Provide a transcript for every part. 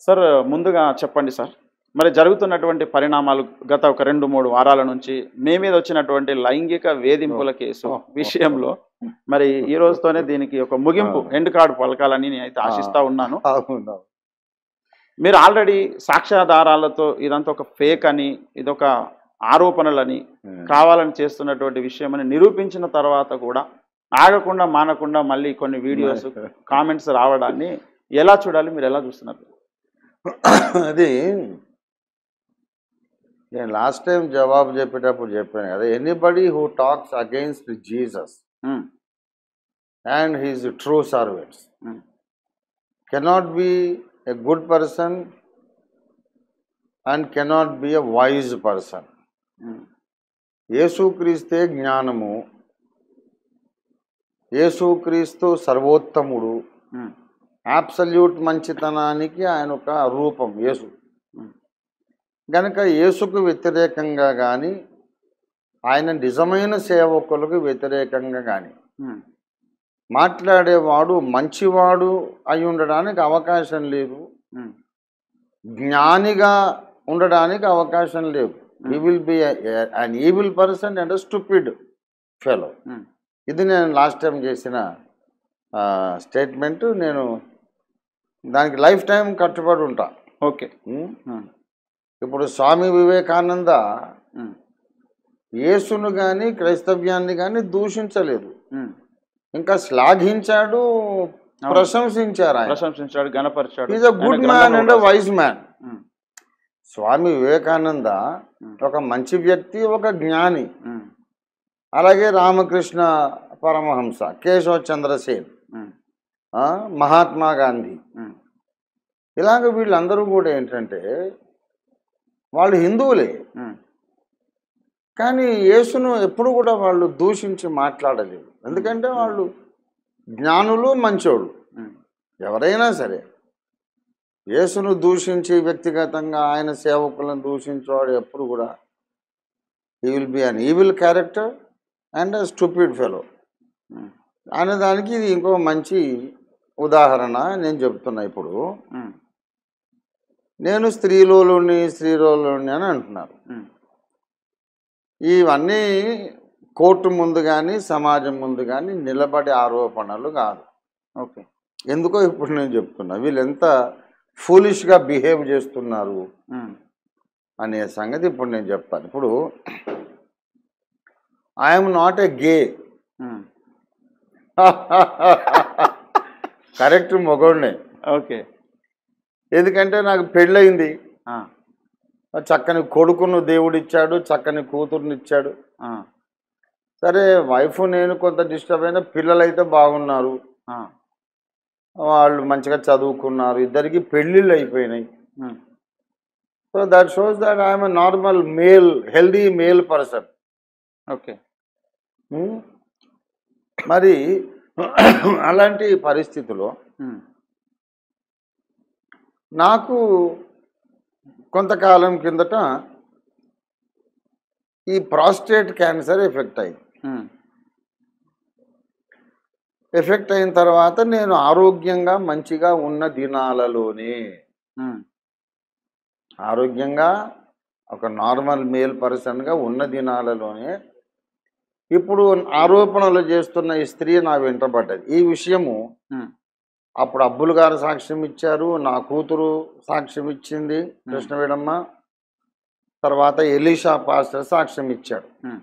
Sir ముందుగా చెప్పండి sir మరి జరుగుతున్నటువంటి పరిణామాలు గత ఒక రెండు మూడు వారాల నుంచి మీ మీద వచ్చినటువంటి లైంగిక వేధింపుల కేసు ఓ, ఓ, విషయంలో మరి ఈ రోజుతోనే దీనికి ఒక ముగింపు ఎండ్ కార్డు పలకాలని నేను అయితే ఆశిస్తా ఉన్నాను అవును మీరు ఆల్రెడీ సాక్ష్యాధారాలతో ఇదంతా ఒక ఫేక్ అని ఇదొక ఆరోపణలని కావాలని చేస్తున్నటువంటి విషయం అని నిరూపించిన తర్వాత కూడా ఆగకుండా మానకుండా మళ్ళీ కొన్ని వీడియోస్ కామెంట్స్ రావడాన్ని ఎలా చూడాలి మీరు ఎలా చూస్తున్నారు అది నేను లాస్ట్ టైం జవాబు చెప్పేటప్పుడు చెప్పాను కదా anybody who talks against Jesus um, and his true servants um, cannot be a good person and cannot be a wise person um, యేసుక్రీస్తే జ్ఞానము యేసుక్రీస్తు సర్వోత్తముడు ఉమ్, అబ్సల్యూట్ మంచితనానికి ఆయన ఒక రూపం యేసు ఉమ్, గనక యేసుకు వ్యతిరేకంగా కానీ ఆయన నిజమైన సేవకులకు వ్యతిరేకంగా కానీ ఉమ్, మాట్లాడేవాడు మంచివాడు అయి ఉండడానికి అవకాశం లేదు ఉమ్, జ్ఞానిగా ఉండడానికి అవకాశం లేదు he will be an evil person and stupid fellow um, ఇది నేను లాస్ట్ టైం చేసిన స్టేట్మెంట్ నేను దానికి లైఫ్ టైం కట్టుబడి ఉంటా ఓకే ఉం? ఉమ్, ఇప్పుడు స్వామి వివేకానంద ఉమ్, యేసును కానీ క్రైస్తవ్యాన్ని కానీ దూషించలేదు ఉమ్. ఇంకా శ్లాఘించాడు ప్రశంసించారు ఆయన ప్రశంసించాడు గణపరిచాడు ఈజ్ అ గుడ్ ఆయన మ్యాన్ గ్రంథంలో and wise man um, Swami Vivekananda um, ఒక మంచి వ్యక్తి ఒక జ్ఞాని ఉమ్, అలాగే రామకృష్ణ పరమహంస కేశవ చంద్రసేన్ ఉమ్, ఆ, మహాత్మా గాంధీ ఉమ్, ఇలాగ వీళ్ళందరూ కూడా ఏంటంటే వాళ్ళు హిందువులే ఉమ్, కానీ యేసును ఎప్పుడు కూడా వాళ్ళు దూషించి మాట్లాడలేదు ఎందుకంటే వాళ్ళు జ్ఞానులు మంచోళ్ళు ఉమ్, ఎవరైనా సరే యేసును దూషించి వ్యక్తిగతంగా ఆయన సేవకులను దూషించేవాడు ఎప్పుడు కూడా he will be an evil character and stupid fellow um, అనే దానికి ఇది ఇంకో మంచి ఉదాహరణ నేను చెప్తున్నా ఇప్పుడు ఉమ్, నేను స్త్రీలోని స్త్రీలోని అని అంటున్నారు ఉమ్, ఇవన్నీ కోర్టు ముందు కానీ సమాజం ముందు కానీ నిలబడే ఆరోపణలు కాదు ఓకే ఎందుకో ఇప్పుడు నేను చెప్తున్నా వీళ్ళు ఎంత ఫూలిష్గా బిహేవ్ చేస్తున్నారు ఉమ్, అనే సంగతి ఇప్పుడు నేను చెప్తాను ఇప్పుడు I'm not a gay um, correct మొగోడినే ఓకే ఎందుకంటే నాకు పెళ్ళయింది ఆ, చక్కని కొడుకును దేవుడిచ్చాడు చక్కని కూతురుని ఇచ్చాడు ఆ, సరే వైఫ్ నేను కొంత డిస్టర్బ్ అయినా పిల్లలు అయితే బాగున్నారు ఆ, వాళ్ళు మంచిగా చదువుకున్నారు ఇద్దరికి పెళ్ళిళ్ళు అయిపోయినాయి um, so that shows that I'm normal male healthy male person okay మరి అలాంటి పరిస్థితిలో ఉమ్, నాకు కొంతకాలం కిందట ఈ ప్రాస్టేట్ క్యాన్సర్ ఎఫెక్ట్ అయింది ఉమ్, ఎఫెక్ట్ అయిన తర్వాత నేను ఆరోగ్యంగా మంచిగా ఉన్న దినాలలోనే ఉమ్, ఆరోగ్యంగా ఒక నార్మల్ మేల్ పర్సన్గా ఉన్న దినాలలోనే ఇప్పుడు ఆరోపణలు చేస్తున్న ఈ స్త్రీ నా వెంటబడ్డది ఈ విషయము ఉమ్, అప్పుడు అబ్బులు గారు సాక్ష్యం ఇచ్చారు నా కూతురు సాక్ష్యం ఇచ్చింది కృష్ణవేడమ్మ తర్వాత ఎలీషా పాస్టర్ సాక్ష్యం ఇచ్చాడు ఉమ్,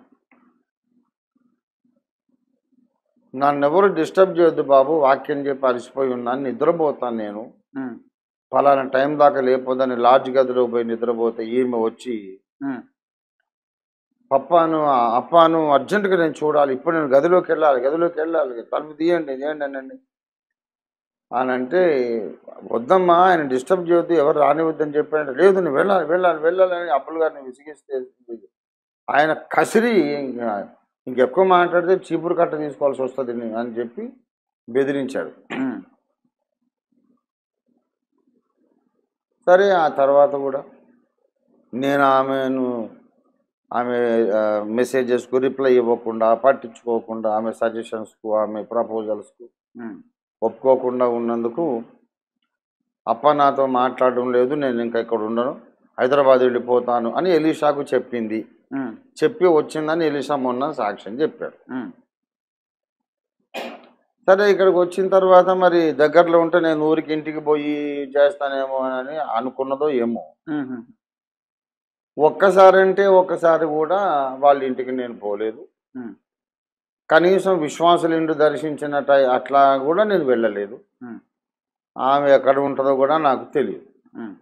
నన్ను ఎవరు డిస్టర్బ్ చేయొద్దు బాబు వాక్యం చెప్పి అలసిపోయి ఉన్నాను నిద్రపోతాను నేను ఉమ్, ఫలానా టైం దాకా లేకపోదని లాడ్జ్ గదిలో పోయి నిద్రపోతే ఈమె వచ్చి ఉమ్, పప్పాను అప్పాను అర్జెంటుగా నేను చూడాలి ఇప్పుడు నేను గదిలోకి వెళ్ళాలి గదిలోకి వెళ్ళాలి తలుపు తీయండి తీయండి అనండి అని అంటే వద్దమ్మా ఆయన డిస్టర్బ్ చేయొద్దు ఎవరు రానివద్దని చెప్పాడు లేదు నువ్వు వెళ్ళాలి వెళ్ళాలి వెళ్ళాలి అని అప్పులు గారిని విసిగిస్తే ఆయన కసిరి ఇంకా ఇంకెక్కువ మాట్లాడితే చీపురు కట్ట తీసుకోవాల్సి వస్తుంది నీ- అని చెప్పి బెదిరించాడు ఉమ్, సరే ఆ తర్వాత కూడా నేను ఆమెను ఆమె మెసేజెస్కు రిప్లై ఇవ్వకుండా పట్టించుకోకుండా ఆమె సజెషన్స్కు ఆమె ప్రపోజల్స్కు ఉమ్, ఒప్పుకోకుండా ఉన్నందుకు అప్ప నాతో మాట్లాడడం లేదు నేను ఇంకా ఇక్కడ ఉండను హైదరాబాద్ వెళ్ళిపోతాను అని ఎలీషాకు చెప్పింది ఉమ్, చెప్పి వచ్చిందని ఎలీషా మొన్న సాక్ష్యం చెప్పాడు ఉమ్, సరే ఇక్కడికి వచ్చిన తర్వాత మరి దగ్గరలో ఉంటే నేను ఊరికి ఇంటికి పోయి చేస్తానేమో అని అనుకున్నదో ఏమో ఉమ్, ఉమ్, ఒక్కసారి అంటే ఒక్కసారి కూడా వాళ్ళ ఇంటికి నేను పోలేదు ఉమ్, కనీసం విశ్వాసుల ఇంటి దర్శించినట్టు అట్లా కూడా నేను వెళ్ళలేదు ఉమ్, ఆమె ఎక్కడ ఉంటుందో కూడా నాకు తెలియదు ఉమ్,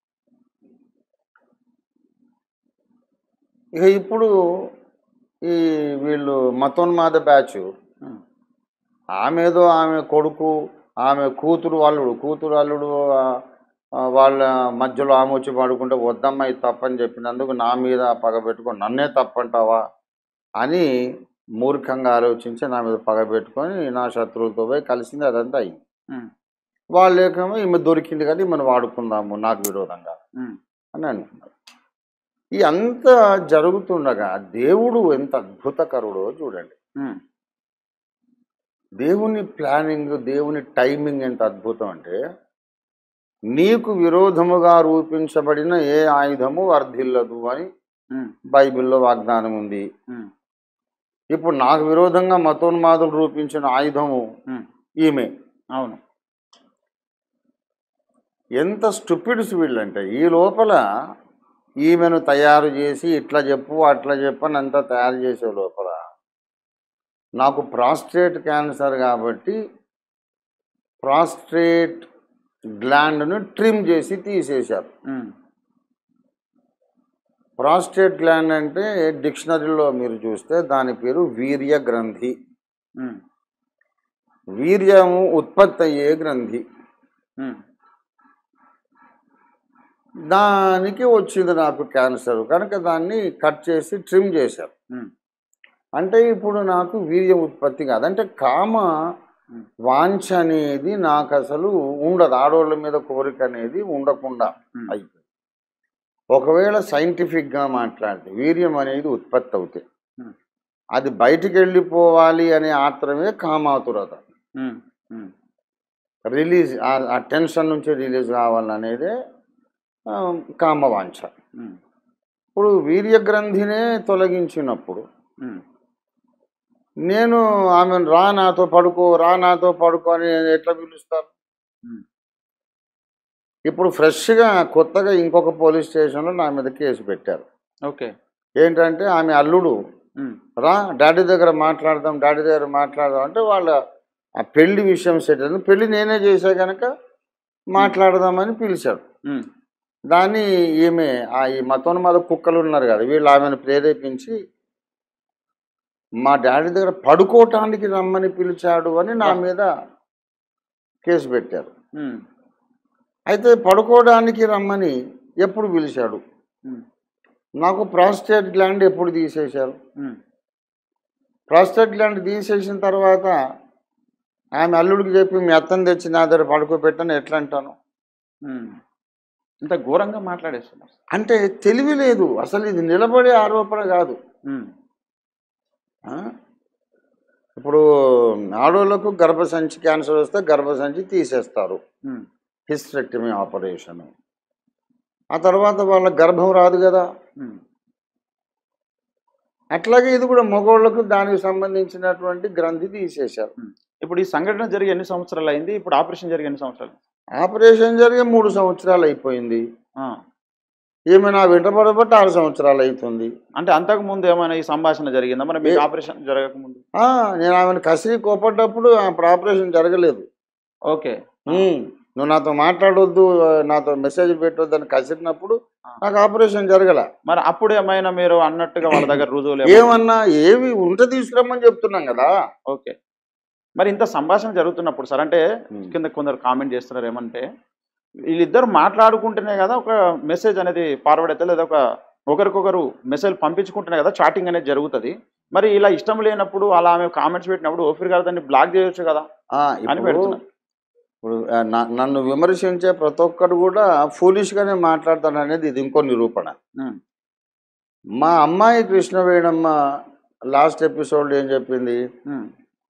ఇక ఇప్పుడు ఈ వీళ్ళు మతోన్మాద బ్యాచ్ ఉమ్, ఆమె ఏదో ఆమె కొడుకు ఆమె కూతురు అల్లుడు కూతురు అల్లుడు ఆ, ఆ, వాళ్ళ మధ్యలో ఆమె వచ్చి పడుకుంటే వద్దమ్మా ఇది తప్పని చెప్పినందుకు నా మీద పగ పెట్టుకొని నన్నే తప్పంటావా అని మూర్ఖంగా ఆలోచించి నా మీద పగ పెట్టుకొని నా శత్రువులతో పోయి కలిసింది అదంతా అయింది ఉమ్, వాళ్ళేకేమో ఈమె దొరికింది కదా ఈమెను వాడుకుందాము నాకు విరోధంగా ఉమ్, అని అనుకున్నారు ఈ అంతా జరుగుతుండగా దేవుడు ఎంత అద్భుతకరుడో చూడండి ఉమ్, దేవుని ప్లానింగ్ దేవుని టైమింగ్ ఎంత అద్భుతం అంటే నీకు విరోధముగా రూపించబడిన ఏ ఆయుధము వర్ధిల్లదు అని ఉమ్, బైబిల్లో వాగ్దానం ఉంది ఉమ్, ఇప్పుడు నాకు విరోధంగా మతోన్మాదులు రూపించిన ఆయుధము ఉమ్, ఈమె అవును ఎంత స్టూపిడ్స్ వీళ్ళంటే ఈ లోపల ఈమెను తయారు చేసి ఇట్లా చెప్పు అట్లా చెప్పు అని అంతా తయారు చేసే లోపల నాకు ప్రాస్ట్రేట్ క్యాన్సర్ కాబట్టి ప్రాస్ట్రేట్ గ్లాండ్ను ట్రిమ్ చేసి తీసేశారు ఉమ్, ప్రాస్ట్రేట్ గ్లాండ్ అంటే డిక్షనరీలో మీరు చూస్తే దాని పేరు వీర్య గ్రంథి ఉమ్, వీర్యము ఉత్పత్తి అయ్యే గ్రంథి ఉమ్, దానికి వచ్చింది నాకు క్యాన్సర్ కనుక దాన్ని కట్ చేసి ట్రిమ్ చేశారు ఉమ్, అంటే ఇప్పుడు నాకు వీర్యం ఉత్పత్తి కాదు అంటే కామ ఉమ్, వాంఛ అనేది నాకు అసలు ఉండదు ఆడవాళ్ళ మీద కోరిక అనేది ఉండకుండా ఉమ్, అయిపోయింది ఒకవేళ సైంటిఫిక్గా మాట్లాడితే వీర్యం అనేది ఉత్పత్తి అవుతాయి ఉమ్, అది బయటికి వెళ్ళిపోవాలి అనే ఆత్రమే కామాతురత ఉమ్, ఉమ్, రిలీజ్ ఆ- ఆ టెన్షన్ నుంచి రిలీజ్ కావాలనేదే ఆ, కామవాంఛ ఉమ్, ఇప్పుడు వీర్య గ్రంథినే తొలగించినప్పుడు ఉమ్, నేను ఆమెను రా నాతో పడుకో రా నాతో పడుకో అని ఎట్లా పిలుస్తాను ఉమ్, ఇప్పుడు ఫ్రెష్గా కొత్తగా ఇంకొక పోలీస్ స్టేషన్లో నా మీద కేసు పెట్టారు ఓకే ఏంటంటే ఆమె అల్లుడు ఉమ్, రా డాడీ దగ్గర మాట్లాడదాం డాడీ దగ్గర మాట్లాడదాం అంటే వాళ్ళ ఆ పెళ్లి విషయం సెట్ అయింది పెళ్లి నేనే చేసా కనుక మాట్లాడదామని పిలిచాడు ఉమ్, దాన్ని ఈమె ఆ ఈ మతోన్మాద కుక్కలు ఉన్నారు కదా వీళ్ళు ఆమెను ప్రేరేపించి మా డాడీ దగ్గర పడుకోవటానికి రమ్మని పిలిచాడు అని నా మీద కేసు పెట్టారు ఉమ్, అయితే పడుకోవడానికి రమ్మని ఎప్పుడు పిలిచాడు ఉమ్, నాకు ప్రాస్టేట్ గ్లాండ్ ఎప్పుడు తీసేశారు ఉమ్, ప్రాస్టేట్ గ్లాండ్ తీసేసిన తర్వాత ఆమె అల్లుడికి చెప్పి మీ అత్తని తెచ్చి నా దగ్గర పడుకోబెట్టని ఎట్లా అంటాను ఉమ్. ఇంత ఘోరంగా మాట్లాడేస్తున్నారు అంటే తెలివి లేదు అసలు ఇది నిలబడే ఆరోపణ కాదు ఉమ్, ఆ? ఇప్పుడు ఆడోళ్ళకు గర్భసంచి క్యాన్సర్ వస్తే గర్భసంచి తీసేస్తారు ఉమ్, హిస్టరెక్టమీ ఆపరేషన్ ఆ తర్వాత వాళ్ళ గర్భం రాదు కదా ఉమ్, అట్లాగే ఇది కూడా మగవాళ్ళకు దానికి సంబంధించినటువంటి గ్రంథి తీసేశారు ఉమ్. ఇప్పుడు ఈ సంఘటన జరిగి ఎన్ని సంవత్సరాలు అయింది ఇప్పుడు ఆపరేషన్ జరిగి ఎన్ని సంవత్సరాలు ఆపరేషన్ జరిగే మూడు సంవత్సరాలు అయిపోయింది ఆ, ఈమె నా వెంటబడబట్టి ఆరు సంవత్సరాలు అవుతుంది అంటే అంతకు ముందు ఏమైనా ఈ సంభాషణ జరిగిందా మరి మీకు ఆపరేషన్ జరగక ముందు ఆ, నేను ఆమెను కసిరి కోపడ్డప్పుడు అప్పుడు ఆపరేషన్ జరగలేదు ఓకే ఉమ్, నువ్వు నాతో మాట్లాడొద్దు నాతో మెసేజ్ పెట్టొద్దు అని కసిరినప్పుడు ఆ. నాకు ఆపరేషన్ జరగల మరి అప్పుడు ఏమైనా మీరు అన్నట్టుగా వాళ్ళ దగ్గర రుజువులు ఏమైనా- ఏమన్నా ఏవి ఉంటే తీసుకురమ్మని చెప్తున్నాం కదా ఓకే మరి ఇంత సంభాషణ జరుగుతున్నప్పుడు సార్ అంటే ఉమ్. కింద కొందరు కామెంట్ చేస్తున్నారు ఏమంటే వీళ్ళిద్దరు మాట్లాడుకుంటేనే కదా ఒక మెసేజ్ అనేది ఫార్వర్డ్ అయితే లేదా ఒక ఒకరికొకరు మెసేజ్ పంపించుకుంటేనే కదా చాటింగ్ అనేది జరుగుతుంది మరి ఇలా ఇష్టం లేనప్పుడు అలా ఆమె కామెంట్స్ పెట్టినప్పుడు ఓఫీర్ గారు దాన్ని బ్లాక్ చేయొచ్చు కదా ఆ, అని ఇప్పుడు పెడుతున్నా ఇప్పుడు ఆ, నా- నన్ను విమర్శించే ప్రతి ఒక్కరు కూడా ఫూలిష్గానే మాట్లాడతాను అనేది ఇది ఇంకో నిరూపణ ఉమ్, మా అమ్మాయి కృష్ణవేణమ్మ లాస్ట్ ఎపిసోడ్ ఏం చెప్పింది ఉమ్,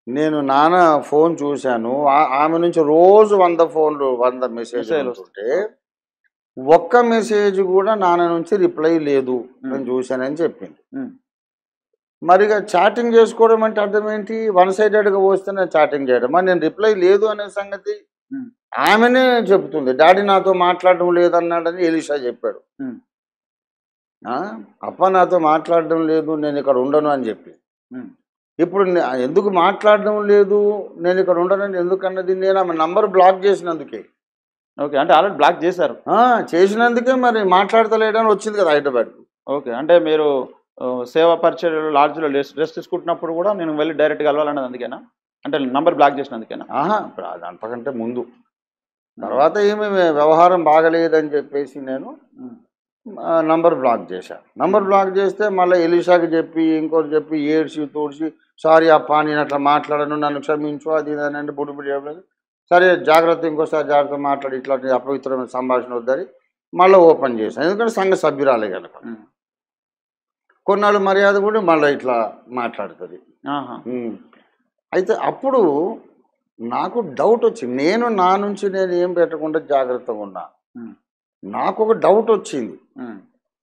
నేను నాన్న ఫోన్ చూశాను ఆ- ఆమె నుంచి రోజు వంద ఫోన్లు వంద మెసేజ్లు మెసేజ్లు వస్తుంటే ఒక్క మెసేజ్ కూడా నాన్న నుంచి రిప్లై లేదు నేను చూశానని చెప్పింది ఉమ్, మరిగా చాటింగ్ చేసుకోవడం అంటే అర్థం ఏంటి వన్ సైడెడ్గా వస్తేనే చాటింగ్ చేయడం మరి నేను రిప్లై లేదు అనే సంగతి ఉమ్, ఆమెనే చెప్తుంది డాడీ నాతో మాట్లాడడం లేదన్నాడని ఎలిషా చెప్పాడు ఉమ్, ఆ? అప్ప నాతో మాట్లాడడం లేదు నేను ఇక్కడ ఉండను అని చెప్పి ఉమ్, ఇప్పుడు నే- ఎందుకు మాట్లాడడం లేదు నేను ఇక్కడ ఉండనని ఎందుకన్నది నేను ఆమె నంబర్ బ్లాక్ చేసినందుకే ఓకే అంటే ఆల్రెడీ బ్లాక్ చేశారు ఆ, చేసినందుకే మరి మాట్లాడతలేడని వచ్చింది కదా హైదరాబాద్కు ఓకే అంటే మీరు ఆ, సేవా పరిచర్యలు లాడ్జ్లో రెస్ట్ రెస్ట్ తీసుకుంటున్నప్పుడు కూడా నేను వెళ్ళి డైరెక్ట్గా కలవాలన్నది అందుకేనా అంటే నంబర్ బ్లాక్ చేసినందుకేనా ఆహా ఇప్పుడు అది అంతకంటే ముందు తర్వాత ఏమి వ్యవహారం బాగలేదని చెప్పేసి నేను ఉమ్, ఆ, నంబర్ బ్లాక్ చేశాను నంబర్ బ్లాక్ చేస్తే మళ్ళీ ఎలిషాకి చెప్పి ఇంకోటి చెప్పి ఏడ్చి తోడ్చి సారీ అప్ప నేను అట్లా మాట్లాడను నన్ను క్షమించు అది ఇది అని అంటే బుడి బుడి చెప్పలేదు సరే జాగ్రత్త ఇంకోసారి జాగ్రత్త మాట్లాడి ఇట్లాంటి అపవిత్రమైన సంభాషణ వద్దని మళ్ళీ ఓపెన్ చేశాను ఎందుకంటే సంఘ సభ్యురాలే కనుక ఉమ్, కొన్నాళ్ళు మర్యాద కూడా మళ్ళీ ఇట్లా మాట్లాడుతుంది ఆహా, ఉమ్. అయితే అప్పుడు నాకు డౌట్ వచ్చింది నేను నా నుంచి నేను ఏం పెట్టకుండా జాగ్రత్తగా ఉన్నా ఉమ్, నాకు ఒక డౌట్ వచ్చింది ఉమ్,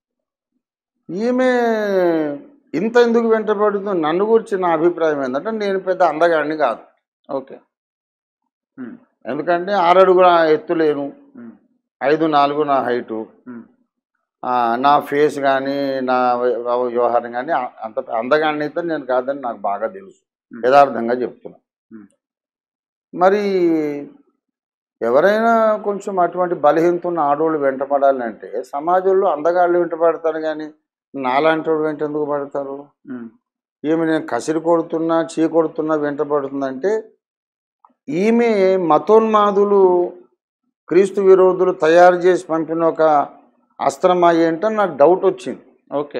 ఈమె ఇంత ఎందుకు వెంటబడుతుంది నన్ను గురించి నా అభిప్రాయం ఏంటంటే నేను పెద్ద అందగాడిని కాదు ఓకే ఉమ్, ఎందుకంటే ఆరడుగుల ఎత్తులేను ఉమ్, ఐదు నాలుగు నా హైటు ఉమ్, ఆ, నా ఫేస్ కానీ నా వ్య- వ్యవహారం కానీ అంత అందగాడిని అయితే నేను కాదని నాకు బాగా తెలుసు ఉమ్. యథార్థంగా చెప్తున్నా ఉమ్. మరి ఎవరైనా కొంచెం అటువంటి బలహీనత ఉన్న ఆడవాళ్ళు వెంటపడాలంటే సమాజంలో అందగాళ్ళు వెంటపడతారు కానీ నాలాంటి వాడు వెంట ఎందుకు పడతారు ఉమ్, ఈమె నేను కసిరి కొడుతున్నా చీ కొడుతున్నా వెంటబడుతుందంటే ఈమె మతోన్మాదులు క్రీస్తు విరోధులు తయారు చేసి పంపిన ఒక అస్త్రమా ఏంటని నాకు డౌట్ వచ్చింది ఓకే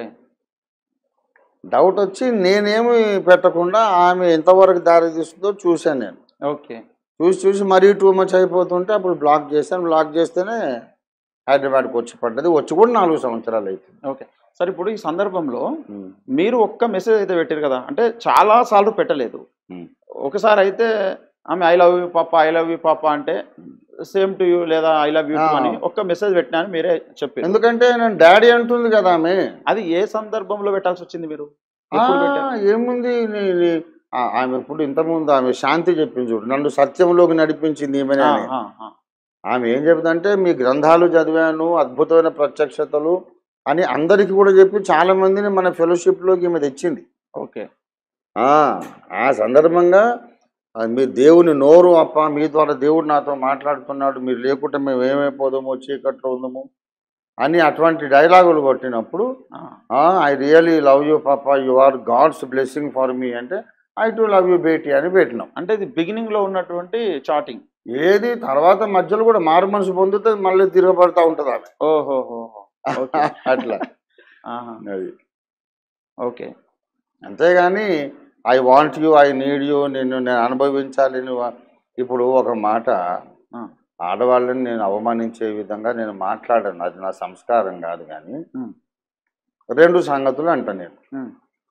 డౌట్ వచ్చి నేనేమి పెట్టకుండా ఆమె ఎంతవరకు దారి తీస్తుందో చూశాను నేను ఓకే చూసి చూసి మరీ టూ మచ్ అయిపోతుంటే అప్పుడు బ్లాక్ చేశాను బ్లాక్ చేస్తేనే హైదరాబాద్కి వచ్చి పడ్డది వచ్చి కూడా నాలుగు సంవత్సరాలు అవుతుంది ఓకే సార్ ఇప్పుడు ఈ సందర్భంలో మీరు ఒక్క మెసేజ్ అయితే పెట్టారు కదా అంటే చాలా సార్లు పెట్టలేదు ఉమ్. ఒకసారి అయితే ఆమె ఐ లవ్ యూ పాప ఐ లవ్ యూ పాప అంటే సేమ్ టు యూ లేదా ఐ లవ్ యూ ఆ. అని ఒక్క మెసేజ్ పెట్టినా మీరే చెప్పారు ఎందుకంటే నేను డాడీ అంటుంది కదా ఆమె అది ఏ సందర్భంలో పెట్టాల్సి వచ్చింది మీరు ఆ, ఎప్పుడు పెట్టారు? ఏముంది నీ- నీ- ఆ, ఆమె ఇప్పుడు ఇంతకుముందు ఆమె శాంతి చెప్పింది చూడు నన్ను సత్యంలోకి నడిపించింది ఈమెనే ఆ, అని. ఆ, ఆ. ఆమె ఏం చెప్తుందంటే మీ గ్రంథాలు చదివాను అద్భుతమైన ప్రత్యక్షతలు అని అందరికీ కూడా చెప్పి చాలా మందిని మన ఫెలోషిప్లోకి ఈమె తెచ్చింది ఓకే ఆ ఆ సందర్భంగా ఆ, మీ దేవుని నోరు అప్ప మీ ద్వారా దేవుడు నాతో మాట్లాడుతున్నాడు మీరు లేకుంటే మేము ఏమైపోదామో చీకట్లో ఉందాము అని అటువంటి డైలాగులు కొట్టినప్పుడు ఆ, ఐ రియలీ లవ్ యూ పాప you are God's blessing for me అంటే ఐ టు లవ్ యూ బేటీ అని పెట్టినాం అంటే ఇది బిగినింగ్ లో ఉన్నటువంటి చాటింగ్ ఏది తర్వాత మధ్యలో కూడా మారు మనసు పొందితే మళ్ళీ తిరగబడతా ఉంటుంది ఆమె ఓహో ఓకే అట్లా ఆహా, అది ఓకే అంతేగాని I want you I need you నేను నేను అనుభవించాలి నువ్వు ఇప్పుడు ఒక మాట ఆ, ఆడవాళ్ళని నేను అవమానించే విధంగా నేను మాట్లాడను అది నా సంస్కారం కాదు కానీ ఉమ్, రెండు సంగతులు అంట నేను ఉమ్,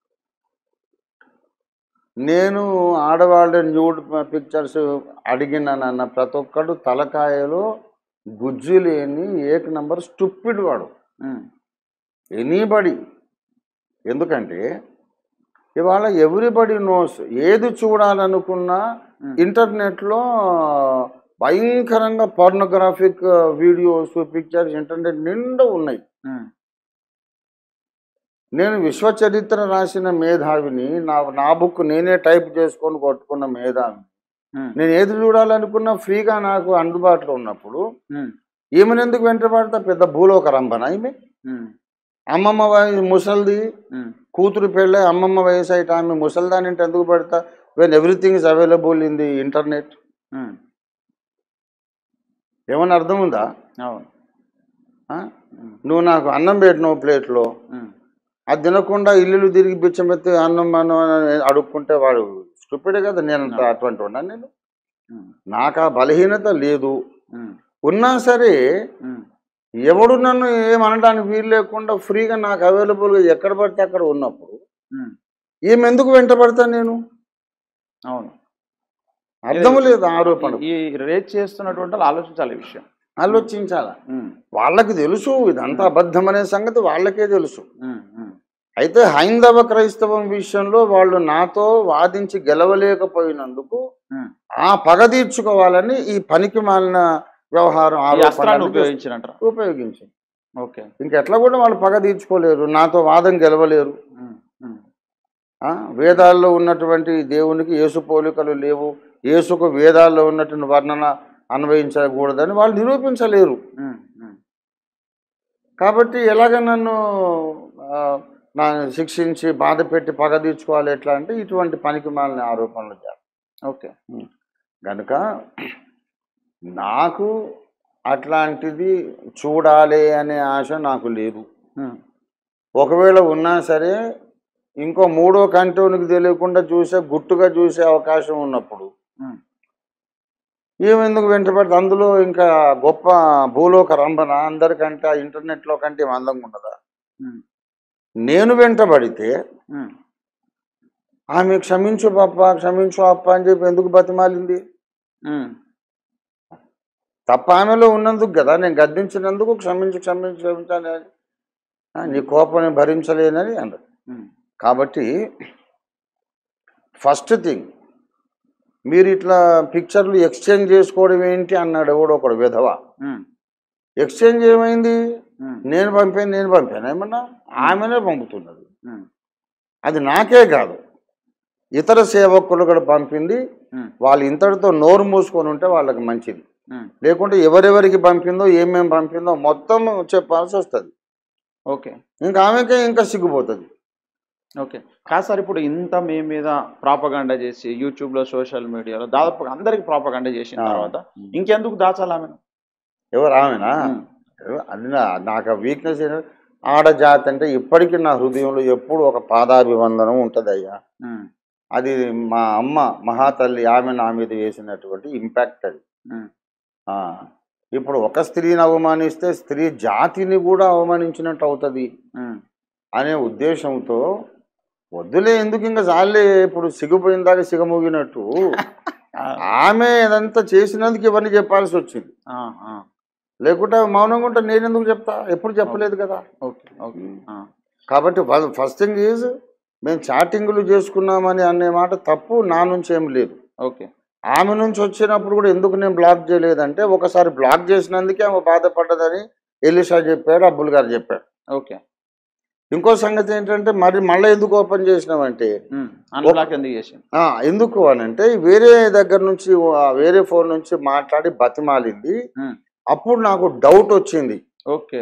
నేను ఆడవాళ్ళ న్యూడ్ పిక్చర్స్ అడిగినానన్న ప్రతి ఒక్కడు తలకాయలో గుజ్జు లేని ఏక నంబర్ స్టూపిడ్ వాడు ఉమ్, ఎనీబడి ఎందుకంటే ఇవాళ ఎవ్రీబడి నోస్ ఏది చూడాలనుకున్నా ఉమ్, ఇంటర్నెట్లో భయంకరంగా పోర్నోగ్రాఫిక్ వీడియోస్ పిక్చర్స్ ఇంటర్నెట్ నిండా ఉన్నాయి ఉమ్, నేను విశ్వ చరిత్ర రాసిన మేధావిని నా నా బుక్ నేనే టైప్ చేసుకొని కొట్టుకున్న మేధావి ఉమ్, నేను ఏది చూడాలనుకున్నా ఫ్రీగా నాకు అందుబాటులో ఉన్నప్పుడు ఉమ్, ఈమెను ఎందుకు వెంటబడతా పెద్ద భూలోక రంభన ఈమె ఉమ్, అమ్మమ్మ వయసు ముసల్ది ఉమ్, కూతురు పెళ్ళి అమ్మమ్మ వయసు అయితే ఆమె ముసల్దాని అంటే ఎందుకు పెడతా when everything is available in the internet um, ఏమన్నా అర్థం ఉందా అవును ఆ? ఉమ్, నువ్వు నాకు అన్నం పెట్టినావు ప్లేట్లో ఉమ్, అది తినకుండా ఇల్లు తిరిగి బిచ్చమెత్తి అన్నం అన్నం అని అడుక్కుంటే వాడు స్టూపిడే కదా నేను అంత అటువంటి ఉన్నాను నేను ఉమ్, నాకు ఆ బలహీనత లేదు ఉమ్, ఉన్నా సరే ఉమ్, ఎవడు నన్ను ఏమనడానికి వీలు లేకుండా ఫ్రీగా నాకు అవైలబుల్గా ఎక్కడ పడితే అక్కడ ఉన్నప్పుడు ఉమ్, ఈమె ఎందుకు వెంటబడతాను నేను అవును అర్థం లేదు ఆరోపణ ఈ రేట్ చేస్తున్నటువంటి వాళ్ళు ఆలోచించాలి ఈ విషయం ఆలోచించాల ఉమ్, వాళ్ళకి తెలుసు ఇదంతా అబద్ధం అనే సంగతి వాళ్ళకే తెలుసు ఉమ్, ఉమ్, అయితే హైందవ క్రైస్తవం విషయంలో వాళ్ళు నాతో వాదించి గెలవలేకపోయినందుకు ఉమ్. ఆ పగ తీర్చుకోవాలని ఈ పనికి మాలిన వ్యవహారం ఈ ఆరోపణలు అస్త్రాన్ని చేస్తారు. ఉపయోగించినట్రా ఉపయోగించి ఓకే ఇంకెట్లా కూడా వాళ్ళు పగ తీర్చుకోలేరు నాతో వాదం గెలవలేరు ఉమ్, ఉమ్, ఆ, వేదాల్లో ఉన్నటువంటి దేవునికి యేసు పోలికలు లేవు యేసుకు వేదాల్లో ఉన్నటువంటి వర్ణన అన్వయించకూడదని వాళ్ళు నిరూపించలేరు ఉమ్, ఉమ్. కాబట్టి ఎలాగ నన్ను ఆ, నా శిక్షించి బాధ పెట్టి పగ తీర్చుకోవాలి ఎట్లా అంటే ఇటువంటి పనికి మాలిన ఆరోపణలు చేస్తారు ఓకే కనుక నాకు అట్లాంటిది చూడాలి అనే ఆశ నాకు లేదు ఉమ్, ఒకవేళ ఉన్నా సరే ఇంకో మూడో కంటోనికి తెలియకుండా చూసే గుట్టుగా చూసే అవకాశం ఉన్నప్పుడు ఉమ్, ఏమెందుకు వెంటబడితే అందులో ఇంకా గొప్ప భూలోక రంభన అందరికంటే ఆ ఇంటర్నెట్లో కంటే ఏం అందంగా ఉండదా ఉమ్, నేను వెంటబడితే ఉమ్. ఆమె క్షమించు పప్ప క్షమించు అప్ప అని చెప్పి ఎందుకు బతిమాలింది ఉమ్, తప్ప ఆమెలో ఉన్నందుకు కదా నేను గద్దించినందుకు క్షమించు క్షమించు క్షమించాలి అని. ఆ, నీ కోపం నేను భరించలేనని అన్నారు ఉమ్, కాబట్టి ఫస్ట్ థింగ్ మీరు ఇట్లా పిక్చర్లు ఎక్స్చేంజ్ చేసుకోవడం ఏంటి అన్నాడు ఎవడో ఒకడు విధవ ఉమ్, ఎక్స్చేంజ్ ఏమైంది ఉమ్, నేను పంపాను నేను పంపాను ఏమన్నా ఆమెనే పంపుతున్నది ఉమ్, అది నాకే కాదు ఇతర సేవకులు కూడా పంపింది ఉమ్, వాళ్ళు ఇంతటితో నోరు మూసుకొని ఉంటే వాళ్ళకి మంచిది ఉమ్. లేకుంటే ఎవరెవరికి పంపిందో ఏమేమి పంపిందో మొత్తం చెప్పాల్సి వస్తుంది ఓకే ఇంకా ఆమెకే ఇంకా సిగ్గుపోతుంది ఓకే కాదు సార్ ఇప్పుడు ఇంత మీ మీద ప్రాపగండా చేసి యూట్యూబ్లో సోషల్ మీడియాలో దాదాపు అందరికి ప్రాపగండా చేసిన ఆ. తర్వాత ఇంకెందుకు దాచాలి ఆమెను ఎవరు ఆమెనా ఉమ్, అది నా నాకు ఆ వీక్నెస్ ఏంటంటే ఆడజాతి అంటే ఇప్పటికీ నా హృదయంలో ఎప్పుడు ఒక పాదాభివందనం ఉంటుంది అయ్యా ఉమ్, అది మా అమ్మ మహాతల్లి ఆమె నా మీద వేసినటువంటి ఇంపాక్ట్ అది ఉమ్, ఆ, ఇప్పుడు ఒక స్త్రీని అవమానిస్తే స్త్రీ జాతిని కూడా అవమానించినట్టు అవుతుంది ఉమ్, అనే ఉద్దేశంతో వద్దులే ఎందుకు ఇంకా చాలే ఇప్పుడు సిగ్గుపోయిన దాకా సిగమూగినట్టు ఆ, ఆమె ఇదంతా చేసినందుకు ఇవన్నీ చెప్పాల్సి వచ్చింది ఆ, ఆ, లేకుంటే మౌనంగా ఉంటే నేను ఎందుకు చెప్తా ఎప్పుడు చెప్పలేదు కదా ఓకే ఓకే ఆ, కాబట్టి ఫస్ట్ థింగ్ ఈజ్ మేము చాటింగ్లు చేసుకున్నామని అనే మాట తప్పు నా నుంచి ఏం లేదు ఓకే ఆమె నుంచి వచ్చినప్పుడు కూడా ఎందుకు నేను బ్లాక్ చేయలేదంటే ఒకసారి బ్లాక్ చేసినందుకే ఆమె బాధపడ్డదని ఎలిషా చెప్పాడు అబ్బుల్ గారు చెప్పాడు ఓకే ఇంకో సంగతి ఏంటంటే మరి మళ్ళీ ఎందుకు ఓపెన్ చేసినామంటే ఉమ్, అన్బ్లాక్ ఎందుకు చేసింది ఆ, ఎందుకు అని అంటే వేరే దగ్గర నుంచి ఆ, వేరే ఫోన్ నుంచి మాట్లాడి బతిమాలింది ఉమ్, అప్పుడు నాకు డౌట్ వచ్చింది ఓకే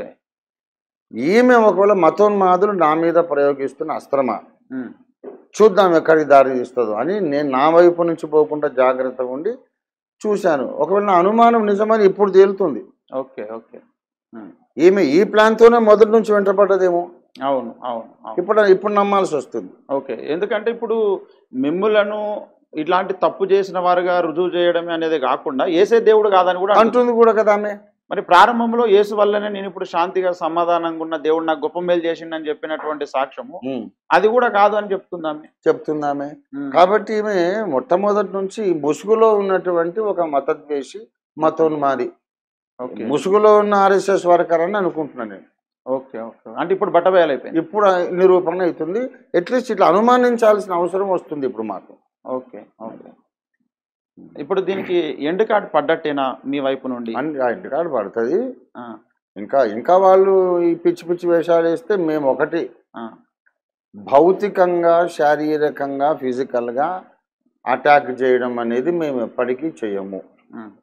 ఈమె ఒకవేళ మతోన్మాదులు నా మీద ప్రయోగిస్తున్న అస్త్రమా ఉమ్, చూద్దాం ఎక్కడికి దారి తీస్తుందో అని నేను నా వైపు నుంచి పోకుండా జాగ్రత్తగా ఉండి చూశాను ఒకవేళ నా అనుమానం నిజమని ఇప్పుడు తేలుతుంది ఓకే ఓకే ఉమ్, ఈమె ఈ ప్లాన్తోనే మొదటి నుంచి వెంటపడ్డదేమో అవును అవును అవును ఇప్పుడు ఇప్పుడు నమ్మాల్సి వస్తుంది ఓకే ఎందుకంటే ఇప్పుడు మిమ్ములను ఇట్లాంటి తప్పు చేసిన వారుగా రుజువు చేయడమే అనేది కాకుండా ఏసే దేవుడు కాదని కూడా అంటుంది. అంటుంది కూడా కదా ఆమె మరి ప్రారంభంలో యేసు వల్లనే నేను ఇప్పుడు శాంతిగా సమాధానంగా ఉన్న దేవుడు నాకు గొప్ప మేలు చేసిండని చెప్పినటువంటి సాక్ష్యము ఉమ్, అది కూడా కాదు అని చెప్తుంది ఆమె చెప్తుంది ఆమె ఉమ్, కాబట్టి ఈమె మొట్టమొదటి నుంచి ముసుగులో ఉన్నటువంటి ఒక మతద్వేషి మతోన్మాది ఓకే ముసుగులో ఉన్న ఆర్ఎస్ఎస్ వర్కర్ అని అనుకుంటున్నాను నేను ఓకే ఓకే అంటే ఇప్పుడు బట్టబయలైపోయింది ఇప్పుడు నిరూపణ అవుతుంది అట్లీస్ట్ ఇట్లా అనుమానించాల్సిన అవసరం వస్తుంది ఇప్పుడు మాకు ఓకే ఓకే ఇప్పుడు దీనికి ఎండ్ కార్డ్ పడ్డట్టేనా మీ వైపు నుండి అని ఆ ఇంటికాడ పడుతుంది ఆ, ఇంకా ఇంకా వాళ్ళు ఈ పిచ్చి పిచ్చి వేషాలు వేస్తే మేము ఒకటి ఆ, భౌతికంగా శారీరకంగా ఫిజికల్గా అటాక్ చేయడం అనేది మేము ఎప్పటికీ చేయము ఉమ్,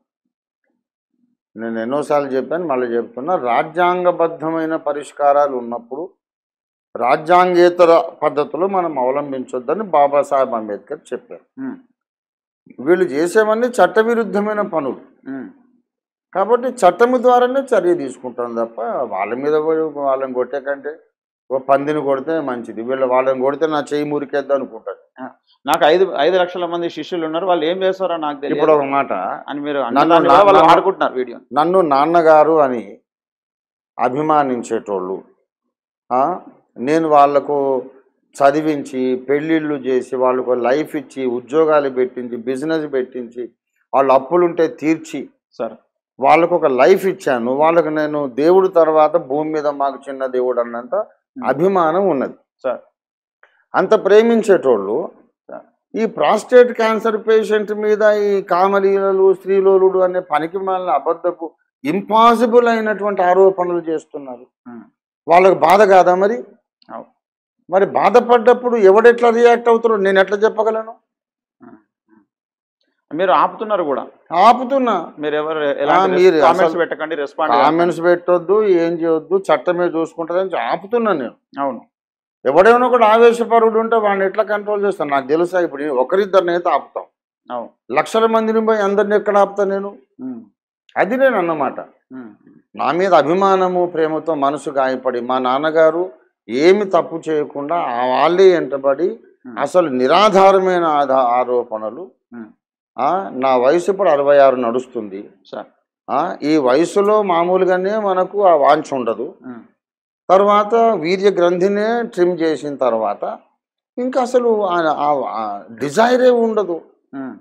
నేను ఎన్నోసార్లు చెప్పాను మళ్ళీ చెప్తున్నా రాజ్యాంగబద్ధమైన పరిష్కారాలు ఉన్నప్పుడు రాజ్యాంగేతర పద్ధతులు మనం అవలంబించొద్దని బాబాసాహెబ్ అంబేద్కర్ చెప్పారు ఉమ్, వీళ్ళు చేసేవన్నీ చట్టవిరుద్ధమైన పనులు ఉమ్, కాబట్టి చట్టము ద్వారానే చర్య తీసుకుంటాం తప్ప వాళ్ళ మీద పోయి వాళ్ళని కొట్టే కంటే ఓ పందిని కొడితే మంచిది వీళ్ళు వాళ్ళని కొడితే నా చెయ్యి మురికేద్దాం అనుకుంటారు నాకు ఐదు ఐదు లక్షల మంది శిష్యులు ఉన్నారు వాళ్ళు ఏం చేస్తారో నాకు ఇప్పుడు తెలియదు ఒక మాట అని మీరు నన్ను- అన్నదాన్ని కూడా వాళ్ళు నన్ను- ఆడుకుంటున్నారు వీడియో నన్ను నాన్నగారు అని అభిమానించేటోళ్ళు ఆ, నేను వాళ్లకు చదివించి పెళ్ళిళ్ళు చేసి వాళ్ళకు లైఫ్ ఇచ్చి ఉద్యోగాలు పెట్టించి బిజినెస్ పెట్టించి వాళ్ళ అప్పులుంటే తీర్చి సార్ వాళ్ళకు ఒక లైఫ్ ఇచ్చాను వాళ్ళకు నేను దేవుడు తర్వాత భూమి మీద మాకు చిన్న దేవుడు అన్నంత అభిమానం ఉన్నది సార్ అంత ప్రేమించేటోళ్ళు సార్ ఈ ప్రాస్టేట్ క్యాన్సర్ పేషెంట్ మీద ఈ కామలీలలు స్త్రీలోలుడు అనే పనికి మాలిన అబద్ధపు ఇంపాసిబుల్ అయినటువంటి ఆరోపణలు చేస్తున్నారు ఉమ్. వాళ్ళకు బాధ కాదా మరి అవు. మరి బాధపడ్డప్పుడు ఎవడెట్లా రియాక్ట్ అవుతారో నేను ఎట్లా చెప్పగలను మీరు ఆపుతున్నారు కూడా ఆపుతున్నా మీరు ఎవరు ఆ, మీరు కామెంట్స్ అసలు పెట్టకండి రెస్పాండ్ కామెంట్స్ పెట్టొద్దు ఏం చేయొద్దు చట్టమే చూసుకుంటుందని ఆపుతున్నా నేను అవును ఎవడేమైనా కూడా ఆవేశపరుడు ఉంటే వాడిని ఎట్లా కంట్రోల్ చేస్తాను నాకు తెలుసా ఇప్పుడు నేను ఒకరిద్దరిని అయితే ఆపుతాం అవును లక్షల మందిని పోయి అందరిని ఎక్కడ ఆపుతాను నేను ఉమ్. అది నేను అన్నమాట ఉమ్. నా మీద అభిమానము ప్రేమతో మనసు గాయపడి మా నాన్నగారు ఏమి తప్పు చేయకుండా ఆ వాళ్ళే ఎంటబడి ఉమ్. అసలు నిరాధారమైన ఆధా ఆరోపణలు ఉమ్. ఆ, నా వయసు ఇప్పుడు అరవై ఆరు నడుస్తుంది సార్ ఆ, ఈ వయసులో మామూలుగానే మనకు ఆ వాంఛ ఉండదు ఉమ్. తర్వాత వీర్య గ్రంథినే ట్రిమ్ చేసిన తర్వాత ఇంకా అసలు డిజైరే ఉండదు ఉమ్.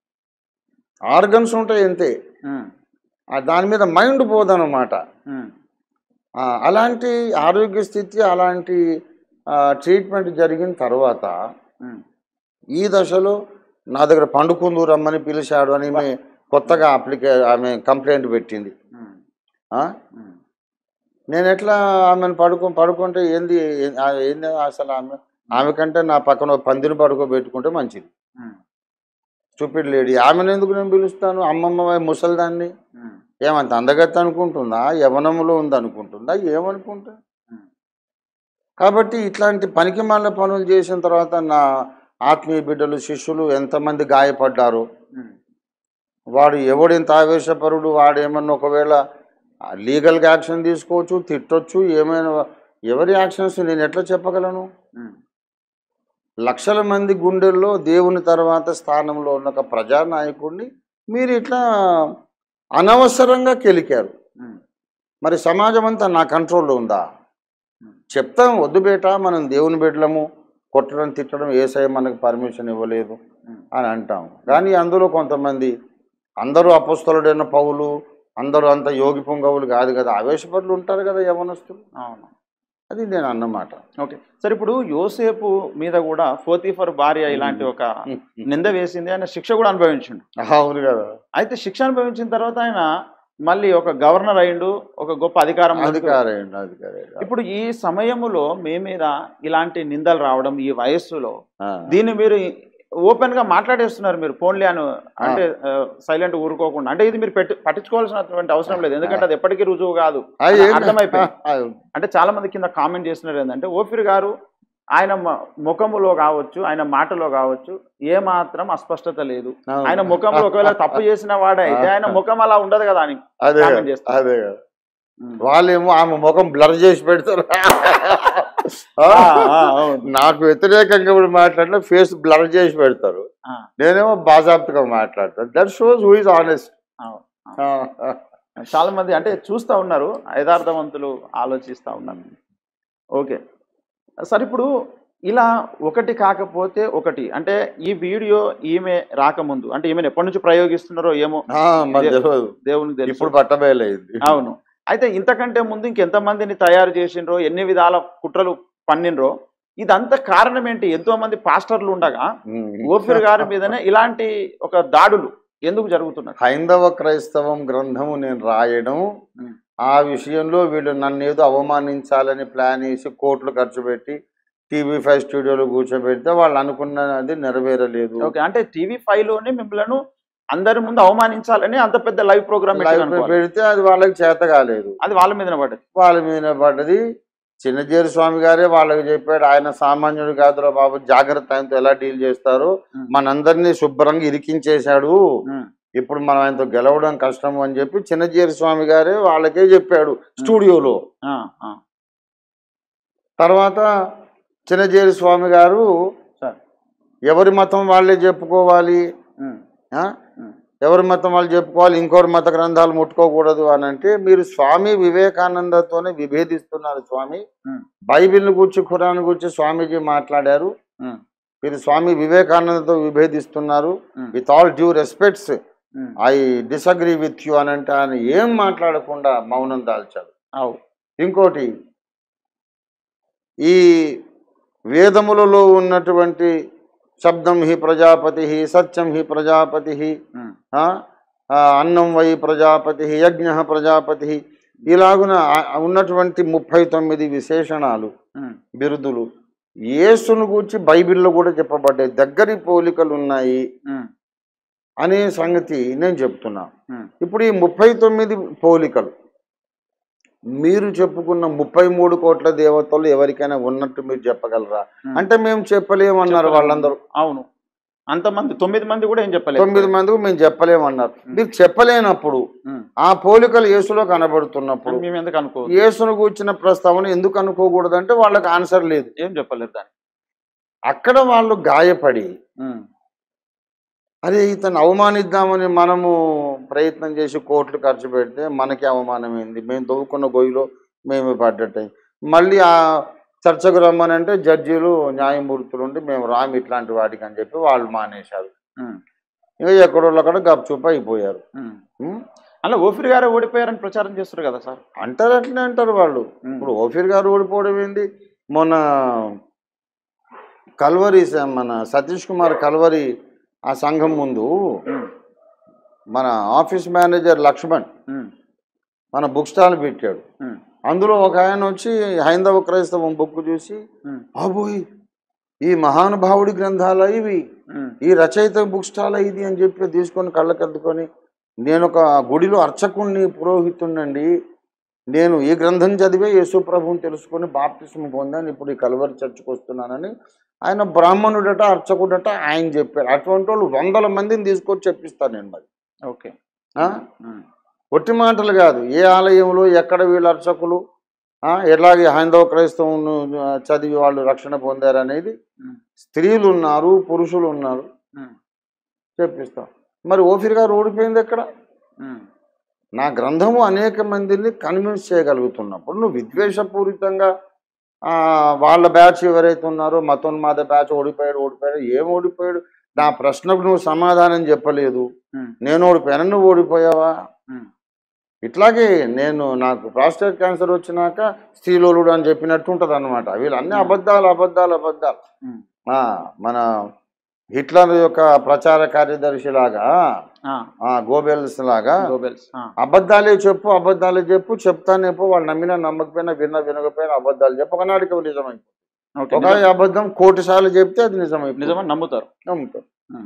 ఆర్గన్స్ ఉంటాయి అంతే ఉమ్. ఆ దాని మీద మైండ్ పోదన్నమాట ఉమ్. ఆ, అలాంటి ఆరోగ్య స్థితి అలాంటి ట్రీట్మెంట్ జరిగిన తర్వాత ఉమ్. ఈ దశలో నా దగ్గర పండుకుందు రమ్మని పిలిచాడు అని ఈమె కొత్తగా అప్లికే ఆమె కంప్లైంట్ పెట్టింది ఉమ్. ఆ? ఉమ్. నేను ఎట్లా ఆమెను పడుకో పడుకుంటే ఏంది ఏ- ఆ ఏంది అసలు ఆమె ఆమె కంటే నా పక్కన ఒక పందిని పడుకోబెట్టుకుంటే మంచిది ఉమ్. చూపిడ్ లేడీ ఆమెను ఎందుకు నేను పిలుస్తాను అమ్మమ్మ ముసలిదాన్ని ఉమ్. ఏమంత అందగత్త అనుకుంటుందా యవనములో ఉంది అనుకుంటుందా ఏమనుకుంటా ఉమ్. కాబట్టి ఇట్లాంటి పనికి మాల పనులు చేసిన తర్వాత నా ఆత్మీయ బిడ్డలు శిష్యులు ఎంతమంది గాయపడ్డారు ఉమ్. వాడు ఎవడెంత ఆవేశపరుడు వాడు ఏమన్నా ఒకవేళ లీగల్గా యాక్షన్ తీసుకోవచ్చు తిట్టొచ్చు ఏమైనా ఎవరి యాక్షన్స్ నేను ఎట్లా చెప్పగలను ఉమ్. లక్షల మంది గుండెల్లో దేవుని తర్వాత స్థానంలో ఉన్న ఒక ప్రజానాయకుడిని మీరు ఇట్లా అనవసరంగా కెలికారు ఉమ్. మరి సమాజం అంతా నా కంట్రోల్లో ఉందా చెప్తాం వద్దు బేట మనం దేవుని బిడ్డలము కొట్టడం తిట్టడం ఏసఐ మనకు పర్మిషన్ ఇవ్వలేదు ఉమ్. అని అంటాం కానీ అందులో కొంతమంది అందరూ అపస్తులుడైన పౌలు అందరూ అంత యోగి పొంగవులు కాదు కదా ఆవేశపడులు ఉంటారు కదా యవనస్తులు అవును అది నేను అన్నమాట ఓకే సరే ఇప్పుడు యోసేపు మీద కూడా ఫోతిఫర్ భార్య ఇలాంటి ఒక నింద వేసింది ఆయన శిక్ష కూడా అనుభవించిండు అవును కదా అయితే శిక్ష అనుభవించిన తర్వాత ఆయన మళ్ళీ ఒక గవర్నర్ అయిండు ఒక గొప్ప అధికారం అందుకు- అధికారేండి అధికారేండి ఇప్పుడు ఈ సమయములో మీ మీద ఇలాంటి నిందలు రావడం ఈ వయస్సులో ఆ. దీన్ని మీరు ఓపెన్ గా మాట్లాడేస్తున్నారు మీరు ఫోన్లే అని అంటే సైలెంట్ ఊరుకోకుండా అంటే ఇది మీరు పెట్టి పట్టించుకోవాల్సినటువంటి అవసరం లేదు ఎందుకంటే అది ఎప్పటికీ రుజువు కాదు ఆ, అని ఏంటి? అర్థమైపోయింది ఆ, అంటే చాలా మంది కింద కామెంట్ చేస్తున్నారు ఏంటంటే ఓఫిర్ గారు ఆయన మ- ముఖములో కావచ్చు ఆయన మాటలో కావచ్చు ఏ మాత్రం అస్పష్టత లేదు అవును. ఆయన ముఖంలో ఒకవేళ తప్పు చేసిన వాడే అయితే ఆయన ముఖం అలా ఉండదు కదా అని అదే comment కదా, చేస్తున్నారు. అదే కదా వాళ్ళేమో ఆమె ముఖం బ్లర్ చేసి పెడతారు ఆ, ఆ, అవును. నాకు వ్యతిరేకంగా ఇప్పుడు మాట్లాడినా ఫేస్ బ్లర్ చేసి పెడతారు ఆ, నేనేమో బాజాప్తగా మాట్లాడతాను that shows who is honest అవును. చాలా మంది అంటే చూస్తూ ఉన్నారు యథార్థవంతులు ఆలోచిస్తూ ఉన్నారు ఓకే సరే ఇప్పుడు ఇలా ఒకటి కాకపోతే ఒకటి అంటే ఈ వీడియో ఈమె రాకముందు అంటే ఈమెను ఎప్పటి నుంచి ప్రయోగిస్తున్నారో ఏమో మరి తెలియదు దేవునికి తెలుసు ఇప్పుడు పట్టబయలైంది అవును అయితే ఇంతకంటే ముందు ఇంకెంతమందిని తయారు చేసిండ్రో ఎన్ని విధాల కుట్రలు పన్నిండ్రో ఇదంతా కారణం ఏంటి ఎంతో మంది పాస్టర్లు ఉండగా ఓఫిర్ గారి మీదనే ఇలాంటి ఒక దాడులు ఎందుకు జరుగుతున్నాయి హైందవ క్రైస్తవం గ్రంథము నేను రాయడం ఉమ్. ఆ విషయంలో వీళ్ళు నన్ను ఏదో అవమానించాలని ప్లాన్ వేసి కోట్లు ఖర్చు పెట్టి టీవీ ఫైవ్ స్టూడియోలో కూర్చోబెడితే వాళ్ళు అనుకున్నది నెరవేరలేదు ఓకే అంటే టీవీ ఫైవ్ లోనే మిమ్మల్ని అందరి ముందు అవమానించాలని అంత పెద్ద లైవ్ ప్రోగ్రామ్ లైవ్ పెడితే అది వాళ్ళకి చేత కాలేదు అది వాళ్ళ మీదనే పడ్డది వాళ్ళ మీద పడ్డది చిన్నజేరి స్వామి గారే వాళ్ళకి చెప్పాడు ఆయన సామాన్యుడు కాదురా బాబు జాగ్రత్త ఆయనతో ఎలా డీల్ చేస్తారు ఉమ్. మనందరినీ శుభ్రంగా ఇరికించేశాడు ఉమ్, ఇప్పుడు మనం ఆయనతో గెలవడం కష్టం అని చెప్పి చిన్నజేరి స్వామి గారే వాళ్ళకే చెప్పాడు స్టూడియోలో ఆ, ఆ, తర్వాత చిన్నజేరి స్వామి గారు సార్ ఎవరి మతం వాళ్ళే చెప్పుకోవాలి ఉమ్, ఆ? ఉమ్, ఎవరి మతం వాళ్ళు చెప్పుకోవాలి ఇంకోరి మత గ్రంథాలు ముట్టుకోకూడదు అని అంటే మీరు స్వామి వివేకానందతోనే విభేదిస్తున్నారు స్వామి ఉమ్, బైబిల్ని గురించి ఖురాన్ గురించి స్వామీజీ మాట్లాడారు ఉమ్, మీరు స్వామి వివేకానందతో విభేదిస్తున్నారు um, with all due respects um. I disagree with you అని అంటే ఆయన ఏం మాట్లాడకుండా మౌనం దాల్చాడు అవు ఇంకోటి ఈ వేదములలో ఉన్నటువంటి శబ్దం హి ప్రజాపతి సత్యం హి ప్రజాపతి ఉమ్. ఆ, ఆ, అన్నం వై ప్రజాపతి యజ్ఞ ప్రజాపతి ఇలాగున ఆ- ఉన్నటువంటి ముప్పై తొమ్మిది విశేషణాలు ఉమ్. బిరుదులు యేసును గూర్చి బైబిల్లో కూడా చెప్పబడ్డాయి దగ్గరి పోలికలు ఉన్నాయి ఉమ్. అనే సంగతి నేను చెప్తున్నా ఉమ్. ఇప్పుడు ఈ ముప్పై తొమ్మిది పోలికలు మీరు చెప్పుకున్న ముప్పై మూడు కోట్ల దేవతలు ఎవరికైనా ఉన్నట్టు మీరు చెప్పగలరా ఉమ్. అంటే మేము చెప్పలేమన్నారు చెప్పలేము. వాళ్ళందరూ అవును అంతమంది తొమ్మిది మంది కూడా ఏం చెప్పలేదు తొమ్మిది మందికి మేము చెప్పలేమన్నారు మీరు చెప్పలేనప్పుడు ఉమ్. ఆ పోలికలు యేసులో కనబడుతున్నప్పుడు మేము ఎందుకు అనుకో యేసును కూర్చిన ప్రస్తావన ఎందుకు అనుకోకూడదంటే వాళ్ళకి ఆన్సర్ లేదు ఏం చెప్పలేదు దాన్ని అక్కడ వాళ్ళు గాయపడి ఉమ్. అరే ఇతను అవమానిద్దామని మనము ప్రయత్నం చేసి కోట్లు ఖర్చు పెడితే మనకి అవమానం ఏంది మేము దవ్వుకున్న గొయ్యిలో మేము పడ్డట్టు మళ్ళీ ఆ చర్చకు రమ్మనంటే జడ్జీలు న్యాయమూర్తులు ఉండి మేము రాము ఇట్లాంటి వాటికి అని చెప్పి వాళ్ళు మానేశారు ఉమ్. ఇంకా ఎక్కడోళ్ళు అక్కడ గప్చుప్ అయిపోయారు ఉమ్. ఉం? అలా ఓఫిర్ గారు ఓడిపోయారని ప్రచారం చేస్తారు కదా సార్ అంటారు అట్లనే అంటారు వాళ్ళు ఉమ్. ఇప్పుడు ఓఫీర్ గారు ఓడిపోవడం ఏంది మొన్న కల్వరి స- మన సతీష్ కుమార్ కల్వరి ఆ సంఘం ముందు ఉమ్. మన ఆఫీస్ మేనేజర్ లక్ష్మణ్ ఉమ్. మన బుక్ స్టాల్ పెట్టాడు ఉమ్. అందులో ఒక ఆయన వచ్చి హైందవ క్రైస్తవం బుక్ చూసి ఉమ్. బాబోయ్ ఈ మహానుభావుడి గ్రంథాల ఇవి ఉమ్. ఈ రచయిత బుక్ స్టాల్ ఇది అని చెప్పి తీసుకొని కళ్ళకెద్దుకొని నేను ఒక గుడిలో అర్చకుణ్ణి పురోహితుండండి నేను ఈ గ్రంథం చదివే యేసు ప్రభువుని తెలుసుకొని బాప్తిస్మ పొందాను ఇప్పుడు ఈ కలువరి చర్చకు వస్తున్నానని ఆయన బ్రాహ్మణుడట అర్చకుడట ఆయన చెప్పాడు అటువంటి వాళ్ళు వందల మందిని తీసుకొచ్చి చెప్పిస్తాను నేను మరి ఓకే ఆ? ఉమ్. ఒట్టి మాటలు కాదు ఏ ఆలయంలో ఎక్కడ వీళ్ళ అర్చకులు ఆ, ఎలాగే హైందవ క్రైస్తవం చదివి వాళ్ళు రక్షణ పొందారు అనేది ఉమ్. స్త్రీలు ఉన్నారు పురుషులు ఉన్నారు ఉమ్. చెప్పిస్తాం మరి ఓఫిర్ గారు ఓడిపోయింది ఎక్కడ ఉమ్. నా గ్రంథము అనేక మందిని కన్విన్స్ చేయగలుగుతున్నప్పుడు నువ్వు విద్వేషపూరితంగా ఆ, వాళ్ళ బ్యాచ్ ఎవరైతే ఉన్నారో మతోన్మాద బ్యాచ్ ఓడిపోయాడు ఓడిపోయాడు ఏం ఓడిపోయాడు నా ప్రశ్నకు నువ్వు సమాధానం చెప్పలేదు ఉమ్. నేను ఓడిపోయాను నువ్వు ఓడిపోయావా ఉమ్. ఇట్లాగే నేను నాకు ప్రాస్టేట్ క్యాన్సర్ వచ్చినాక స్త్రీలోలుడు అని చెప్పినట్టు ఉంటుంది అనమాట వీళ్ళన్నీ అబద్ధాలు అబద్ధాలు అబద్ధాలు ఉమ్. ఆ, మన హిట్లర్ యొక్క ప్రచార కార్యదర్శి లాగా ఆ. ఆ, గోబెల్స్ లాగా గోబెల్స్ ఆ. అబద్ధాలే చెప్పు అబద్ధాలే చెప్పు చెప్తానేపో వాళ్ళు నమ్మినా నమ్మకపోయినా విన్నా వినకపోయినా అబద్ధాలు చెప్పు ఒకనాడికి అవి నిజమైంది ఓకే ఒక అబద్ధం కోటి సార్లు చెప్తే అది నిజమైంది నిజమని నమ్ముతారు నమ్ముతారు ఉమ్.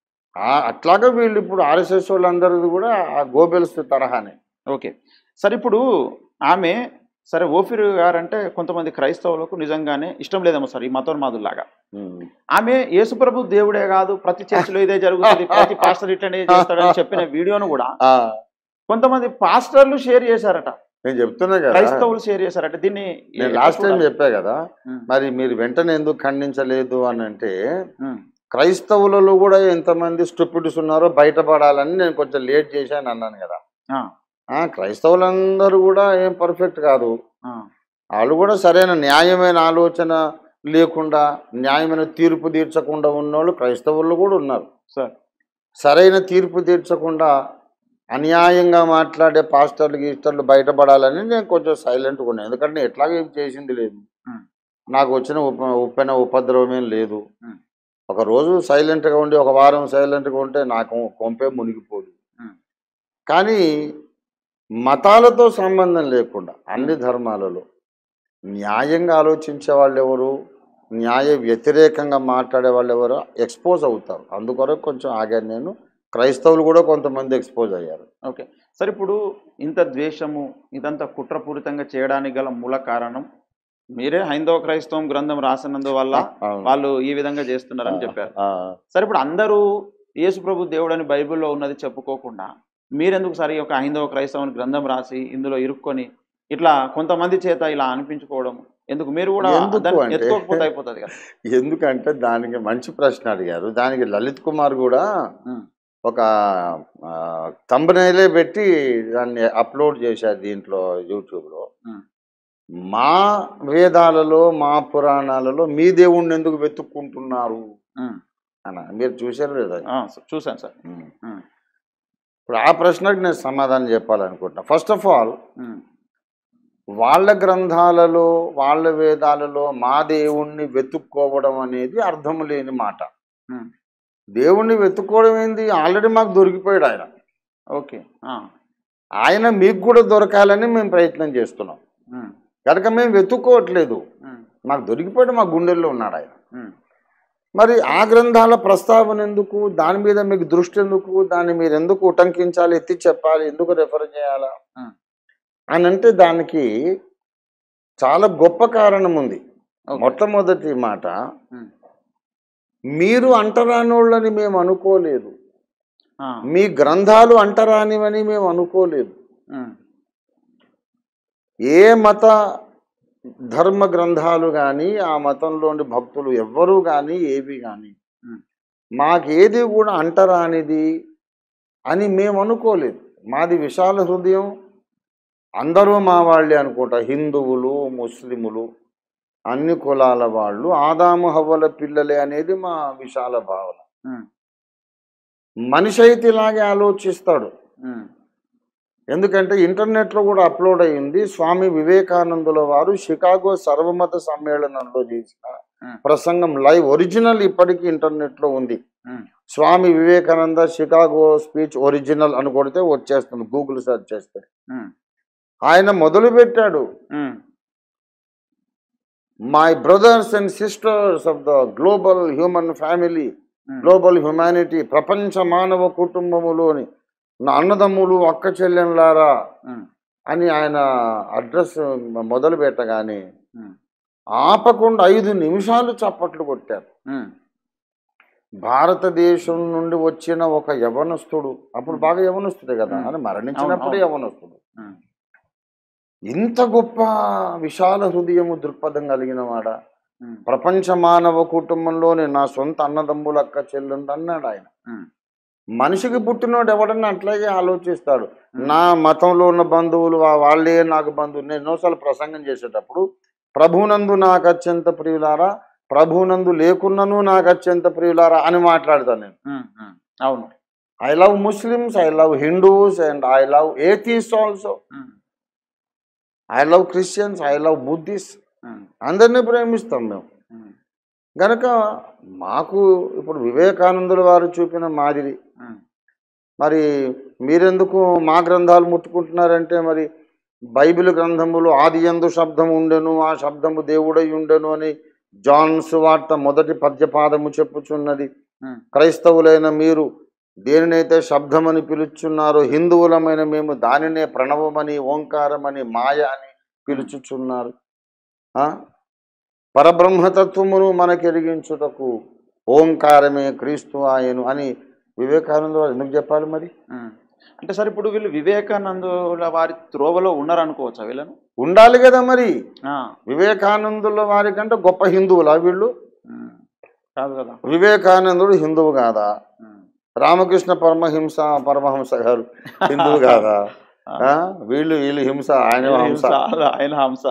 ఆ, అట్లాగే వీళ్ళు ఇప్పుడు ఆర్ఎస్ఎస్ వాళ్ళందరిది కూడా ఆ గోబెల్స్ తరహానే ఓకే సరే ఇప్పుడు ఆమె సరే ఓఫిర్ గారు అంటే కొంతమంది క్రైస్తవులకు నిజంగానే ఇష్టం లేదేమో సార్ ఈ మతోన్మాదుల్లాగా ఉమ్. ఆమె యేసుప్రభు దేవుడే కాదు ప్రతి చర్చిలో ఇదే జరుగుతుంది ప్రతి పాస్టర్ ఇట్లనే చేస్తాడని చెప్పిన వీడియోను కూడా ఆ, కొంతమంది పాస్టర్లు షేర్ చేశారట నేను చెప్తున్నా కదా క్రైస్తవులు షేర్ చేశారట దీన్ని నేను లాస్ట్ టైం చెప్పా కదా ఉమ్. మరి మీరు వెంటనే ఎందుకు ఖండించలేదు అని అంటే ఉమ్. క్రైస్తవులలో కూడా ఎంతమంది స్టూపిడ్స్ ఉన్నారో బయటపడాలని నేను కొంచెం లేట్ చేశాను అన్నాను కదా ఆ, ఆ, క్రైస్తవులందరూ కూడా ఏం పర్ఫెక్ట్ కాదు ఆ, వాళ్ళు కూడా సరైన న్యాయమైన ఆలోచన లేకుండా న్యాయమైన తీర్పు తీర్చకుండా ఉన్నోళ్ళు క్రైస్తవుల్లో కూడా ఉన్నారు సార్ సరైన తీర్పు తీర్చకుండా అన్యాయంగా మాట్లాడే పాస్టర్లు గీస్టర్లు బయటపడాలని నేను కొంచెం సైలెంట్గా ఉన్నాను ఎందుకంటే నేను ఎట్లాగ ఏం చేసింది లేదు ఉమ్. నాకు వచ్చిన ఉప ఉప్పెన ఉపద్రవం ఏం లేదు ఉమ్. ఒక రోజు సైలెంట్గా ఉండి ఒక వారం సైలెంట్గా ఉంటే నాకు కొంపే మునిగిపోదు ఉమ్. కానీ మతాలతో సంబంధం లేకుండా అన్ని ధర్మాలలో న్యాయంగా ఆలోచించే వాళ్ళు ఎవరు న్యాయ వ్యతిరేకంగా మాట్లాడే వాళ్ళు ఎవరు ఎక్స్పోజ్ అవుతారు అందుకొరకు కొంచెం ఆగాను నేను క్రైస్తవులు కూడా కొంతమంది ఎక్స్పోజ్ అయ్యారు ఓకే సరే ఇప్పుడు ఇంత ద్వేషము ఇదంతా కుట్రపూరితంగా చేయడానికి గల మూల కారణం మీరే హైందవ క్రైస్తవం గ్రంథం రాసినందువల్ల అవును. వాళ్ళు ఈ విధంగా చేస్తున్నారని చెప్పారు ఆ, సరే ఇప్పుడు అందరూ యేసు ప్రభు దేవుడు అని బైబిల్లో ఉన్నది చెప్పుకోకుండా మీరెందుకు సరే ఒక హైందవ క్రైస్తవం గ్రంథం రాసి ఇందులో ఇరుక్కొని ఇట్లా కొంతమంది చేత ఇలా అనిపించుకోవడం ఎందుకు మీరు కూడా ఎందుకు దాన్ని అంటే? ఎత్తుకోకపోతే అయిపోతుంది కదా ఎందుకంటే దానికి మంచి ప్రశ్న అడిగారు దానికి లలిత్ కుమార్ కూడా ఉమ్, ఒక తంబనైలే పెట్టి దాన్ని అప్లోడ్ చేశారు దీంట్లో యూట్యూబ్లో ఉమ్, మా వేదాలలో మా పురాణాలలో మీ దేవుణ్ణి ఎందుకు వెతుక్కుంటున్నారు ఉమ్. అన్న మీరు చూశారు లేదా ఆ, చూశాను సార్ ఉమ్. ఉమ్, ఇప్పుడు ఆ ప్రశ్నకు నేను సమాధానం చెప్పాలనుకుంటున్నా ఫస్ట్ ఆఫ్ ఆల్ ఉమ్, వాళ్ళ గ్రంథాలలో వాళ్ళ వేదాలలో మా దేవుణ్ణి వెతుక్కోవడం అనేది అర్థం లేని మాట ఉమ్, దేవుణ్ణి వెతుక్కోవడం ఏంది ఆల్రెడీ మాకు దొరికిపోయాడు ఆయన ఓకే ఆ, ఆయన మీకు కూడా దొరకాలని మేము ప్రయత్నం చేస్తున్నాం ఉమ్, కనుక మేము వెతుక్కోవట్లేదు ఉమ్, మాకు దొరికిపోయాడు మా గుండెల్లో ఉన్నాడు ఆయన ఉమ్, మరి ఆ గ్రంథాల ప్రస్తావన ఎందుకు దాని మీద మీకు దృష్టి ఎందుకు దాన్ని మీరు ఎందుకు ఉటంకించాలి ఎత్తి చెప్పాలి ఎందుకు రెఫర్ చేయాలా ఉమ్, అని అంటే దానికి చాలా గొప్ప కారణం ఉంది ఓకే. మొట్టమొదటి మాట ఉమ్, మీరు అంటరానోళ్ళని మేము అనుకోలేదు ఆ, మీ గ్రంథాలు అంటరానివని మేము అనుకోలేదు ఉమ్, ఏ మత ధర్మ గ్రంథాలు కానీ ఆ మతంలోని భక్తులు ఎవ్వరూ కానీ ఏవి కానీ ఉమ్, మాకేది కూడా అంటరానిది అని మేము అనుకోలేదు మాది విశాల హృదయం అందరూ మా వాళ్ళే అనుకుంటా హిందువులు ముస్లిములు అన్ని కులాల వాళ్ళు ఆదాము హవ్వల పిల్లలే అనేది మా విశాల భావన ఉమ్, మనిషి అయితే ఇలాగే ఆలోచిస్తాడు ఉమ్, ఎందుకంటే ఇంటర్నెట్లో కూడా అప్లోడ్ అయింది స్వామి వివేకానందుల వారు షికాగో సర్వమత సమ్మేళనంలో చేసిన ఉమ్, ప్రసంగం లైవ్ ఒరిజినల్ ఇప్పటికీ ఇంటర్నెట్లో ఉంది um, Swami Vivekananda Chicago speech original అని కొడితే వచ్చేస్తుంది గూగుల్ సెర్చ్ చేస్తే ఉమ్, ఆయన మొదలు పెట్టాడు um, my brothers and sisters of the global human family um, global humanity ప్రపంచ మానవ కుటుంబములోని నా అన్నదమ్ములు అక్క చెల్లెన్లారా ఉమ్, అని ఆయన అడ్రస్ మొదలు పెట్టగానే ఉమ్, ఆపకుండా ఐదు నిమిషాలు చప్పట్లు కొట్టారు ఉమ్, భారతదేశం నుండి వచ్చిన ఒక యవనస్తుడు అప్పుడు బాగా యవనస్తుడే కదా ఉమ్. అని మరణించినప్పుడు అవును. యవనస్తుడు ఉమ్, ఇంత గొప్ప విశాల హృదయము దృక్పథం కలిగిన వాడ ఉమ్, ప్రపంచ మానవ కుటుంబంలోని నా సొంత అన్నదమ్ముల అక్క చెల్లెండు అన్నాడు ఆయన ఉమ్, మనిషికి పుట్టినోడు ఎవడన్నా అట్లాగే ఆలోచిస్తాడు నా మతంలో ఉన్న బంధువులు వా- వాళ్ళే నాకు బంధువులు నేను ఎన్నోసార్లు ప్రసంగం చేసేటప్పుడు ప్రభునందు నాకు అత్యంత ప్రియులారా ప్రభునందు లేకున్నను నాకు అత్యంత ప్రియులారా అని మాట్లాడతాను నేను ఉమ్, ఉమ్, అవును I love Muslims I love Hindus and I love atheists also um, I love Christians I love Buddhist um, అందరినీ ప్రేమిస్తాం మేము ఉమ్, గనక మాకు ఇప్పుడు వివేకానందుల వారు చూపిన మాదిరి ఉమ్, మరి మీరెందుకు మా గ్రంథాలు ముట్టుకుంటున్నారంటే మరి బైబిల్ గ్రంథములు ఆది ఎందు శబ్దం ఉండెను ఆ శబ్దము దేవుడై ఉండెను అని జాన్స్ వార్త మొదటి పద్యపాదము చెప్పుచున్నది ఉమ్, క్రైస్తవులైన మీరు దేనినైతే శబ్దమని పిలుచున్నారో హిందువులమైన మేము దానినే ప్రణవమని ఓంకారమని మాయ అని పిలుచుచున్నారు ఆ? పరబ్రహ్మతత్వమును మనకెరిగించుటకు ఓంకారమే క్రీస్తు ఆయను అని వివేకానంద వారు ఎందుకు చెప్పాలి మరి ఉమ్. అంటే సార్ ఇప్పుడు వీళ్ళు వివేకానందుల వారి త్రోవలో ఉన్నారనుకోవచ్చా వీళ్ళను ఉండాలి కదా మరి ఆ, వివేకానందుల వారి కంటే గొప్ప హిందువులా వీళ్ళు ఉమ్, కాదు కదా వివేకానందుడు హిందువు కాదా ఉమ్, రామకృష్ణ పరమహింస పరమహంస గారు హిందువు కాదా ఆ? వీళ్ళు వీళ్ళు హింస ఆయన హంస హంస, ఆయన హంస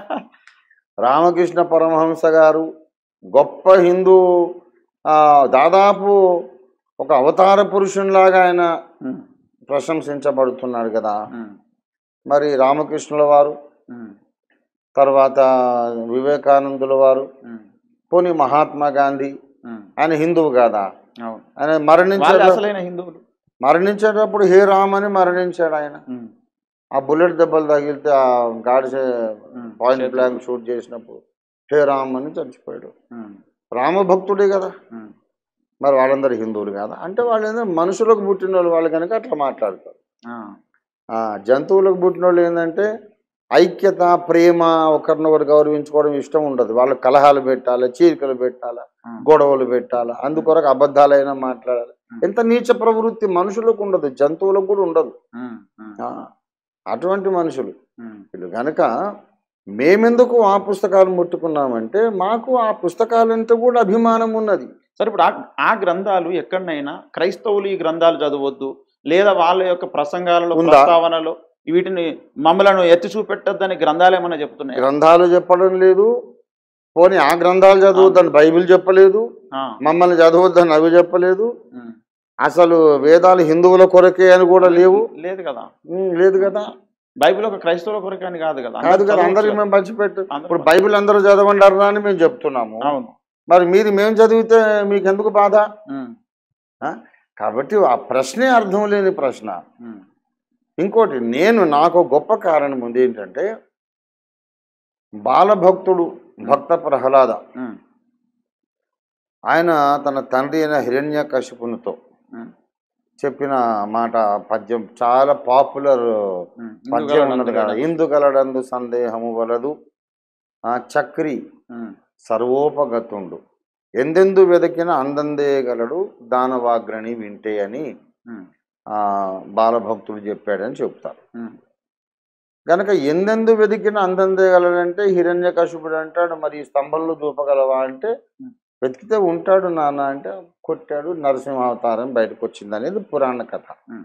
రామకృష్ణ పరమహంస గారు గొప్ప హిందూ ఆ, దాదాపు ఒక అవతార పురుషునిలాగా ఆయన ఉమ్, ప్రశంసించబడుతున్నాడు కదా ఉమ్, మరి రామకృష్ణుల వారు ఉమ్, తర్వాత వివేకానందుల వారు ఉమ్, పోనీ మహాత్మా గాంధీ ఉమ్, ఆయన హిందువు కాదా అవును ఆయన వాళ్ళు మరణించాడు అసలైన హిందువులు మరణించేటప్పుడు హే రామ్ అని మరణించాడు ఆయన ఉమ్, ఆ బుల్లెట్ దెబ్బలు తగిలితే ఆ గాడిసే ఉమ్, పాయింట్ చేతులు. బ్లాంక్ షూట్ చేసినప్పుడు హే రామ్ అని చచ్చిపోయాడు ఉమ్, రామభక్తుడే కదా ఉమ్, మరి వాళ్ళందరూ హిందువులు కాదా అంటే వాళ్ళందరూ మనుషులకు పుట్టిన వాళ్ళు వాళ్ళు కనుక అట్లా మాట్లాడతారు ఆ, ఆ, జంతువులకు పుట్టిన వాళ్ళు ఏంటంటే ఐక్యత ప్రేమ ఒకరినొకరు గౌరవించుకోవడం ఇష్టం ఉండదు వాళ్ళు కలహాలు పెట్టాలి చీరికలు పెట్టాలి ఉమ్, గొడవలు పెట్టాలి అందుకొరకు అబద్ధాలైనా మాట్లాడాలి ఎంత నీచ ప్రవృత్తి మనుషులకు ఉండదు జంతువులకు కూడా ఉండదు ఉమ్, ఉమ్, ఆ, అటువంటి మనుషులు ఉమ్, వీళ్ళు కనుక మేమెందుకు ఆ పుస్తకాలు ముట్టుకున్నామంటే మాకు ఆ పుస్తకాలంటే కూడా అభిమానం ఉన్నది సరే ఇప్పుడు ఆ ఆ గ్రంథాలు ఎక్కడనైనా క్రైస్తవులు ఈ గ్రంథాలు చదవద్దు లేదా వాళ్ళ యొక్క ప్రసంగాలలో ఉందా? ప్రస్తావనలో వీటిని మమ్మలను ఎత్తి చూపెట్టద్దని గ్రంథాలు ఏమైనా చెప్తున్నాయి గ్రంథాలు చెప్పడం లేదు పోనీ ఆ గ్రంథాలు చదవద్దని బైబిల్ చెప్పలేదు మమ్మల్ని చదవద్దని అవి చెప్పలేదు అసలు వేదాలు హిందువుల కొరకే అని కూడా లేవు లేదు కదా ఉమ్, లేదు కదా బైబిల్ ఒక క్రైస్తవుల కొరకే అని కాదు కదా కాదు కదా అందరూ అందరికి చదవచ్చు మేము పంచిపెట్టు అందరూ ఇప్పుడు బైబిల్ అందరూ చదవండారా అని మేము చెప్తున్నాము కదా. అవును మరి మీరు మేము చదివితే మీకు ఎందుకు బాధ ఉమ్, కాబట్టి ఆ ప్రశ్నే అర్థం లేని ప్రశ్న ఉమ్, ఇంకోటి నేను నాకు గొప్ప కారణం ఉంది ఏంటంటే బాలభక్తుడు భక్త ప్రహ్లాద ఉమ్, ఆయన తన తండ్రి అయిన హిరణ్య కశిపునితో ఉమ్, చెప్పిన మాట పద్యం చాలా పాపులర్ ఉమ్. పద్యం ఉన్నది కదా ఇందుగలడందు ఇందుగలడందు సందేహము వలదు ఆ చక్రి ఉమ్, సర్వోపగతుండు ఎందెందు వెదకిన అందందేయగలడు దానవాగ్రని వింటే అని ఉమ్, ఆ బాలభక్తుడు చెప్పాడని చెప్తారు ఉమ్, కనుక ఎందెందు వెతికిన అందందేయగలడంటే హిరణ్య కశుపుడు అంటాడు మరి ఈ స్తంభంలో చూపగలవా అంటే ఉమ్. వెతికితే ఉంటాడు నాన్న అంటే కొట్టాడు నరసింహావతారం బయటకు వచ్చింది అనేది పురాణ కథ ఉమ్.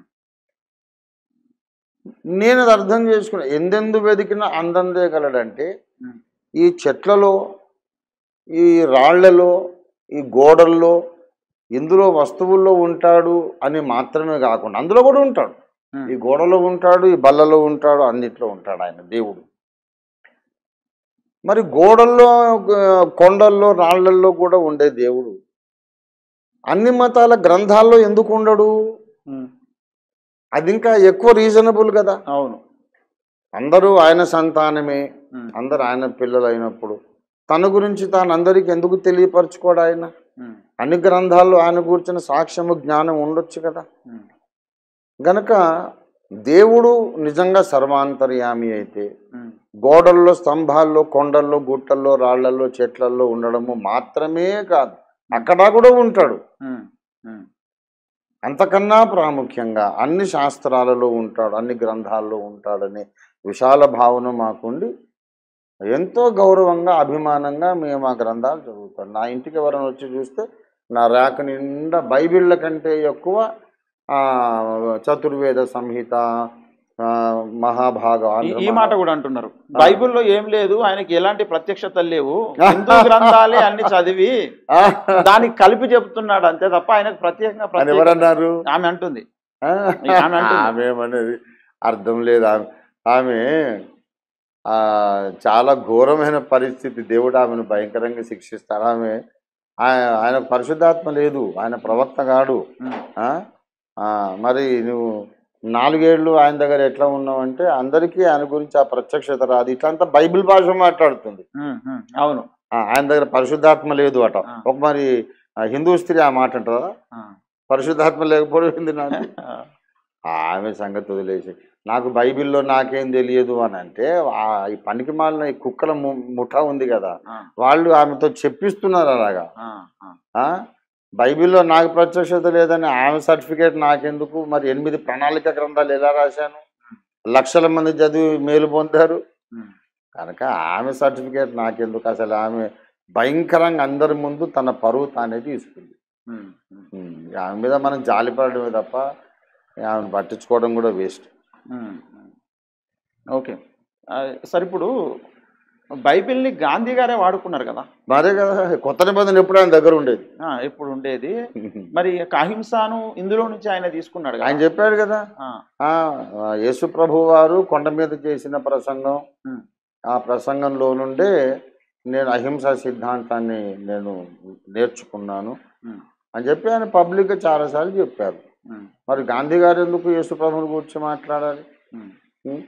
నేను అది అర్థం చేసుకున్నా ఎందెందు వెతికిన అందందేయగలడంటే ఉమ్, ఈ చెట్లలో ఈ రాళ్లలో ఈ గోడల్లో ఇందులో వస్తువుల్లో ఉంటాడు అని మాత్రమే కాకుండా అందులో కూడా ఉంటాడు ఉమ్, ఈ గోడలో ఉంటాడు ఈ బల్లలో ఉంటాడు అన్నిట్లో ఉంటాడు ఆయన దేవుడు మరి గోడల్లో ఆ, కొండల్లో రాళ్లల్లో కూడా ఉండే దేవుడు అన్ని మతాల గ్రంథాల్లో ఎందుకు ఉండడు ఉమ్, అది ఇంకా ఎక్కువ రీజనబుల్ కదా అవును అందరూ ఆయన సంతానమే ఉమ్, అందరు ఆయన పిల్లలు అయినప్పుడు తన గురించి తాను అందరికి ఎందుకు తెలియపరచుకోడు ఆయన ఉమ్, అన్ని గ్రంథాల్లో ఆయన కూర్చున్న సాక్ష్యము జ్ఞానం ఉండొచ్చు కదా ఉమ్, గనక దేవుడు నిజంగా సర్వాంతర్యామి అయితే ఉమ్, గోడల్లో స్తంభాల్లో కొండల్లో గుట్టల్లో రాళ్లల్లో చెట్లల్లో ఉండడము మాత్రమే కాదు అక్కడ కూడా ఉంటాడు ఉమ్, ఉమ్, అంతకన్నా ప్రాముఖ్యంగా అన్ని శాస్త్రాలలో ఉంటాడు అన్ని గ్రంథాల్లో ఉంటాడనే విశాల భావన మాకుండి ఎంతో గౌరవంగా అభిమానంగా మేము ఆ గ్రంథాలు చదువుతాం నా ఇంటికి ఎవరైనా వచ్చి చూస్తే నా ర్యాక్ నిండా బైబిళ్ళ కంటే ఎక్కువ ఆ, చతుర్వేద సంహిత ఆ, మహాభాగం ఈ- ఆంధ్ర ఈ మహా- మాట కూడా అంటున్నారు బైబిల్లో ఏం లేదు ఆయనకి ఎలాంటి ప్రత్యక్షతలు లేవు హిందూ గ్రంథాలే అన్ని చదివి ఆ, దానికి కలిపి చెప్తున్నాడు అంతే తప్ప ఆయనకు ప్రత్యేకంగా అని ప్రత్యేక ఎవరన్నారు ఆమె అంటుంది ఆ? ఆమె అంటుంది. ఆమె ఏమనేది అర్థం లేదు ఆమె ఆమె ఆ, చాలా ఘోరమైన పరిస్థితి దేవుడు ఆమెను భయంకరంగా శిక్షిస్తాడు ఆమె ఆయన ఆయన పరిశుద్ధాత్మ లేదు ఆయన ప్రవక్త కాడు ఉమ్, ఆ? ఆ, మరి నువ్వు నాలుగేళ్ళు ఆయన దగ్గర ఎట్లా ఉన్నావంటే అందరికీ ఆయన గురించి ఆ ప్రత్యక్షత రాదు ఇట్లంతా బైబిల్ భాష మాట్లాడుతుంది ఉమ్, ఉమ్, అవును ఆ, ఆయన దగ్గర పరిశుద్ధాత్మ లేదు అట ఆ. ఒక మరి ఆ, హిందూ స్త్రీ ఆ మాట అంటారా ఆ, పరిశుద్ధాత్మ లేకపోయింది నాకు ఆ, ఆమె సంగతి వదిలేసి నాకు బైబిల్లో నాకేం తెలియదు అని అంటే ఆ ఈ పనికి మాలిన ఈ కుక్కల ము- ముఠా ఉంది కదా ఆ, వాళ్ళు ఆమెతో చెప్పిస్తున్నారు అలాగా ఆ, ఆ. ఆ? బైబిల్లో నాకు ప్రత్యక్షత లేదని ఆమె సర్టిఫికేట్ నాకెందుకు మరి ఎనిమిది ప్రణాళిక గ్రంథాలు ఎలా రాశాను లక్షల మంది చదివి మేలు పొందారు ఉమ్, కనుక ఆమె సర్టిఫికేట్ నాకెందుకు అసలు ఆమె భయంకరంగా అందరి ముందు తన పరువు తానే తీసుకుంది ఉమ్, ఉమ్, ఉమ్, ఆమె మీద మనం జాలిపడమే తప్ప ఆమెను పట్టించుకోవడం కూడా వేస్ట్ ఉమ్, ఉమ్. ఓకే ఆ, సరే ఇప్పుడు బైబిల్ని గాంధీ గారే వాడుకున్నారు కదా మరే కదా కొత్త నిబంధన ఎప్పుడు ఆయన దగ్గర ఉండేది ఆ, ఇప్పుడు ఉండేది మరి యొక్క అహింసను ఇందులో నుంచి ఆయన తీసుకున్నాడు కదా ఆయన చెప్పాడు కదా ఆ, ఆ యేసు ప్రభు వారు కొండ మీద చేసిన ప్రసంగం ఉమ్, ఆ ప్రసంగంలో నుండే నేను అహింసా సిద్ధాంతాన్ని నేను నేర్చుకున్నాను ఉమ్, అని చెప్పి ఆయన పబ్లిక్గా చాలాసార్లు చెప్పారు ఉమ్, మరి గాంధీ గారు ఎందుకు యేసు ప్రభుని గురించి మాట్లాడాలి ఉమ్, ఉం?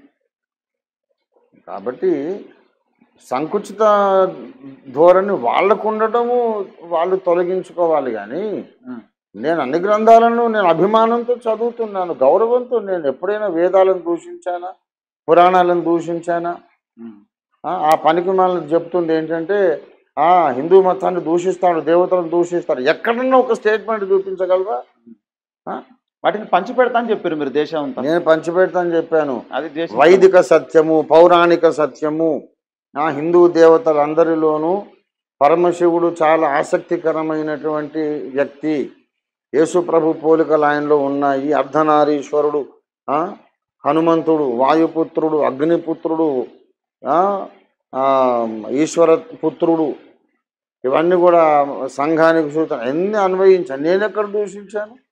కాబట్టి సంకుచిత ధోరణి వాళ్ళకు ఉండటము వాళ్ళు తొలగించుకోవాలి కానీ ఉమ్, నేను అన్ని గ్రంథాలను నేను అభిమానంతో చదువుతున్నాను గౌరవంతో నేను ఎప్పుడైనా వేదాలను దూషించానా పురాణాలను దూషించానా ఉమ్, ఆ, ఆ పనికి మనల్ని చెప్తుంది ఏంటంటే ఆ హిందూ మతాన్ని దూషిస్తాడు దేవతలను దూషిస్తాడు ఎక్కడన్నా ఒక స్టేట్మెంట్ చూపించగలరా ఆ? వాటిని పంచి పెడతా అని చెప్పారు మీరు దేశం అంతా నేను పంచిపెడతాను చెప్పాను అది దేశం వైదిక సత్యము పౌరాణిక సత్యము ఆ హిందూ దేవతలందరిలోనూ పరమశివుడు చాలా ఆసక్తికరమైనటువంటి వ్యక్తి యేసు ప్రభు పోలికలు ఆయనలో ఉన్నాయి అర్ధనారీశ్వరుడు ఆ, హనుమంతుడు వాయుపుత్రుడు అగ్నిపుత్రుడు ఆ, ఆ, ఈశ్వర పుత్రుడు ఇవన్నీ కూడా సంఘానికి సూచన ఎన్ని అన్వయించాను నేను ఎక్కడ దూషించాను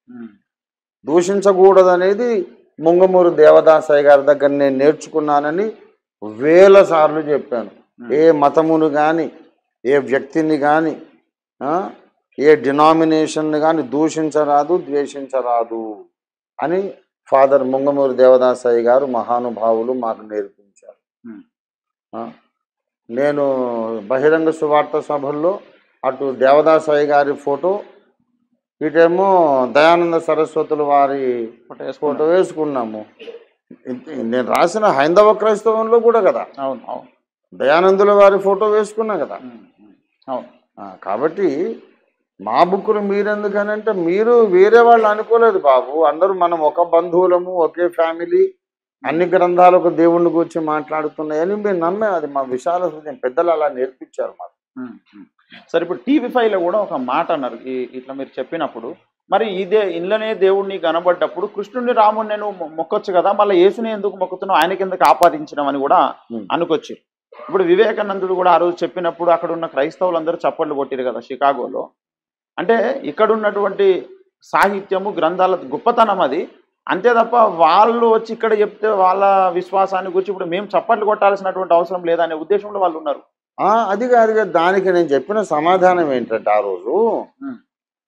ఉమ్, దూషించకూడదు అనేది ముంగమూరు దేవదాసయ్య గారి దగ్గర నేను నేర్చుకున్నానని వేల సార్లు చెప్పాను ఏ మతమును కానీ ఏ వ్యక్తిని కానీ ఏ డినామినేషన్ని కానీ దూషించరాదు ద్వేషించరాదు అని ఫాదర్ ముంగమూరు దేవదాసయ్య గారు మహానుభావులు మాకు నేర్పించారు ఉమ్, ఆ, నేను బహిరంగ సువార్త సభల్లో అటు దేవదాసయ్య గారి ఫోటో ఇటేమో దయానంద సరస్వతుల వారి ఒకటి వేసుకోండి. ఫోటో వేసుకున్నాము ఇది నేను రాసిన హైందవ క్రైస్తవంలో కూడా కదా అవును అవును దయానందుల వారి ఫోటో వేసుకున్నా కదా ఉమ్, ఉమ్, అవును ఆ, కాబట్టి మా బుక్కులు మీరెందుకనంటే మీరు వేరే వాళ్ళు అనుకోలేదు బాబు అందరూ మనం ఒక బంధువులము ఒకే ఫ్యామిలీ అన్ని గ్రంథాలకు దేవుణ్ణి గురించి మాట్లాడుతున్నాయని మేము నమ్మే అది మా విశాల హృదయం పెద్దలు అలా నేర్పించారు మాకు ఉమ్, ఉమ్. సరే ఇప్పుడు టీవీ ఫైవ్ లో కూడా ఒక మాట అన్నారు ఈ- ఇట్లా మీరు చెప్పినప్పుడు మరి ఇదే ఇళ్ళనే దేవుడిని కనబడ్డప్పుడు కృష్ణుని రాముని నేను మొ- మొక్కొచ్చు కదా మళ్ళీ యేసుని ఎందుకు మొక్కుతున్నావు ఆయనకి ఎందుకు ఆపాదించడం అని కూడా ఉమ్. అనుకొచ్చు ఇప్పుడు వివేకానందుడు కూడా ఆ రోజు చెప్పినప్పుడు అక్కడ ఉన్న క్రైస్తవులందరూ చప్పట్లు కొట్టిరు కదా షికాగోలో అంటే ఇక్కడ ఉన్నటువంటి సాహిత్యము గ్రంథాల గొప్పతనం అది అంతే తప్ప వాళ్ళు వచ్చి ఇక్కడ చెప్తే వాళ్ళ విశ్వాసాన్ని గురించి ఇప్పుడు మేము చప్పట్లు కొట్టాల్సినటువంటి అవసరం లేదనే ఉద్దేశంలో వాళ్ళు ఉన్నారు ఆ, అది కాదు కదా, దానికి నేను చెప్పిన సమాధానం ఏంటంటే ఆ రోజు ఉమ్.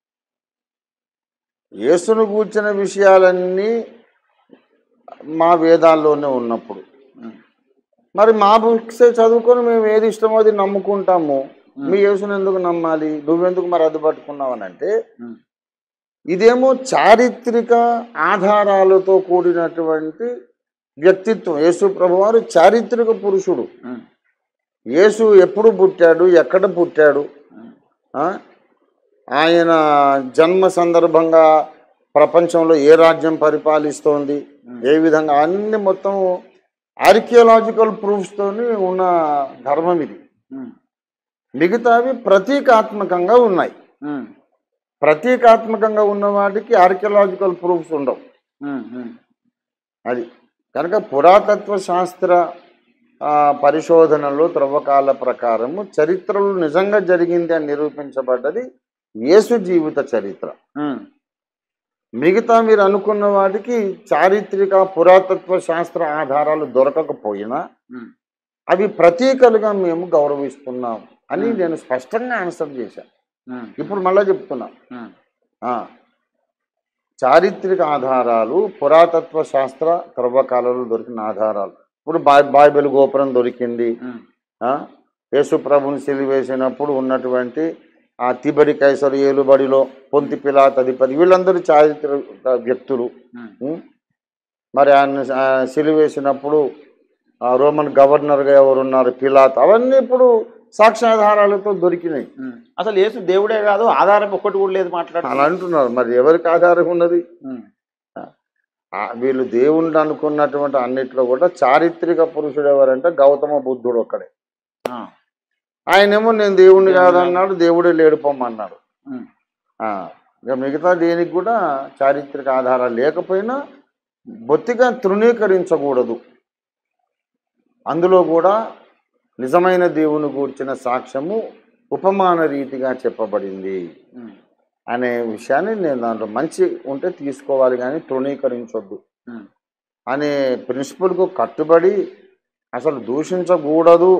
యేసును కూర్చిన విషయాలన్నీ మా వేదాల్లోనే ఉన్నప్పుడు ఉమ్. మరి మా బుక్స్ చదువుకొని మేము ఏది ఇష్టమో అది నమ్ముకుంటాము మీ యేసును ఎందుకు నమ్మాలి నువ్వెందుకు మరి అది పట్టుకున్నావు అని అంటే ఉమ్. ఇదేమో చారిత్రక ఆధారాలతో కూడినటువంటి వ్యక్తిత్వం యేసు ప్రభువారు చారిత్రక పురుషుడు ఉమ్. యేసు ఎప్పుడు పుట్టాడు ఎక్కడ పుట్టాడు ఉమ్. ఆ? ఆయన జన్మ సందర్భంగా ప్రపంచంలో ఏ రాజ్యం పరిపాలిస్తోంది ఏ విధంగా అన్ని మొత్తం ఆర్కియలాజికల్ ప్రూఫ్స్తోని ఉన్న ధర్మం ఇది ఉమ్. మిగతావి ప్రతీకాత్మకంగా ఉన్నాయి ఉమ్. ప్రతీకాత్మకంగా ఉన్న వాటికి ఆర్కియలాజికల్ ప్రూఫ్స్ ఉండవు ఉమ్. ఉమ్. అది కనుక పురాతత్వ శాస్త్ర ఆ, పరిశోధనలో త్రవ్వకాల ప్రకారము చరిత్రలో నిజంగా జరిగింది అని నిరూపించబడ్డది యేసు జీవిత చరిత్ర ఉమ్. మిగతా మీరు అనుకున్న వాటికి చారిత్రక పురాతత్వ శాస్త్ర ఆధారాలు దొరకకపోయినా ఉమ్. అవి ప్రతీకలుగా మేము గౌరవిస్తున్నాం అని నేను స్పష్టంగా ఆన్సర్ చేశాను ఉమ్. ఇప్పుడు మళ్ళీ చెప్తున్నా ఉమ్. ఆ, చారిత్రక ఆధారాలు పురాతత్వ శాస్త్ర త్రవ్వకాలలో దొరికిన ఆధారాలు ఇప్పుడు బా బైబిల్ గోపురం దొరికింది ఉమ్. ఆ, యేసు ప్రభుని సిలివేసినప్పుడు ఉన్నటువంటి ఆ తిబడి కైసరు ఏలుబడిలో పొంతి పిలాత్ అధిపతి వీళ్ళందరూ చారిత్రక వ్యక్తులు ఉమ్. ఉం? మరి ఆయన ఆ, సిలువేసినప్పుడు ఆ రోమన్ గవర్నర్గా ఎవరు ఉన్నారు పిలాత్ అవన్నీ ఇప్పుడు సాక్ష్యాధారాలతో దొరికినాయి ఉమ్. అసలు యేసు దేవుడే కాదు ఆధారం ఒక్కటి కూడా లేదు అలా మాట్లాడుతున్నా అంటున్నారు మరి ఎవరికి ఆధారం ఉన్నది ఉమ్. ఆ, వీళ్ళు దేవుణ్ణి అనుకున్నటువంటి అన్నిట్లో కూడా చారిత్రక పురుషుడు ఎవరంటే గౌతమ బుద్ధుడు ఒక్కడే ఆ. ఆయనేమో నేను దేవుణ్ణి కాదన్నాడు దేవుడే లేడు పొమ్మన్నాడు ఉమ్. ఆ, ఇక మిగతా దేనికి కూడా చారిత్రక ఆధారాలు లేకపోయినా బొత్తిగా తృణీకరించకూడదు అందులో కూడా నిజమైన దేవుని గూర్చిన సాక్ష్యము ఉపమాన రీతిగా చెప్పబడింది ఉమ్. అనే విషయాన్ని నేను దాంట్లో మంచి ఉంటే తీసుకోవాలి కానీ తృణీకరించొద్దు ఉమ్. అనే ప్రిన్సిపల్కు కట్టుబడి అసలు దూషించకూడదు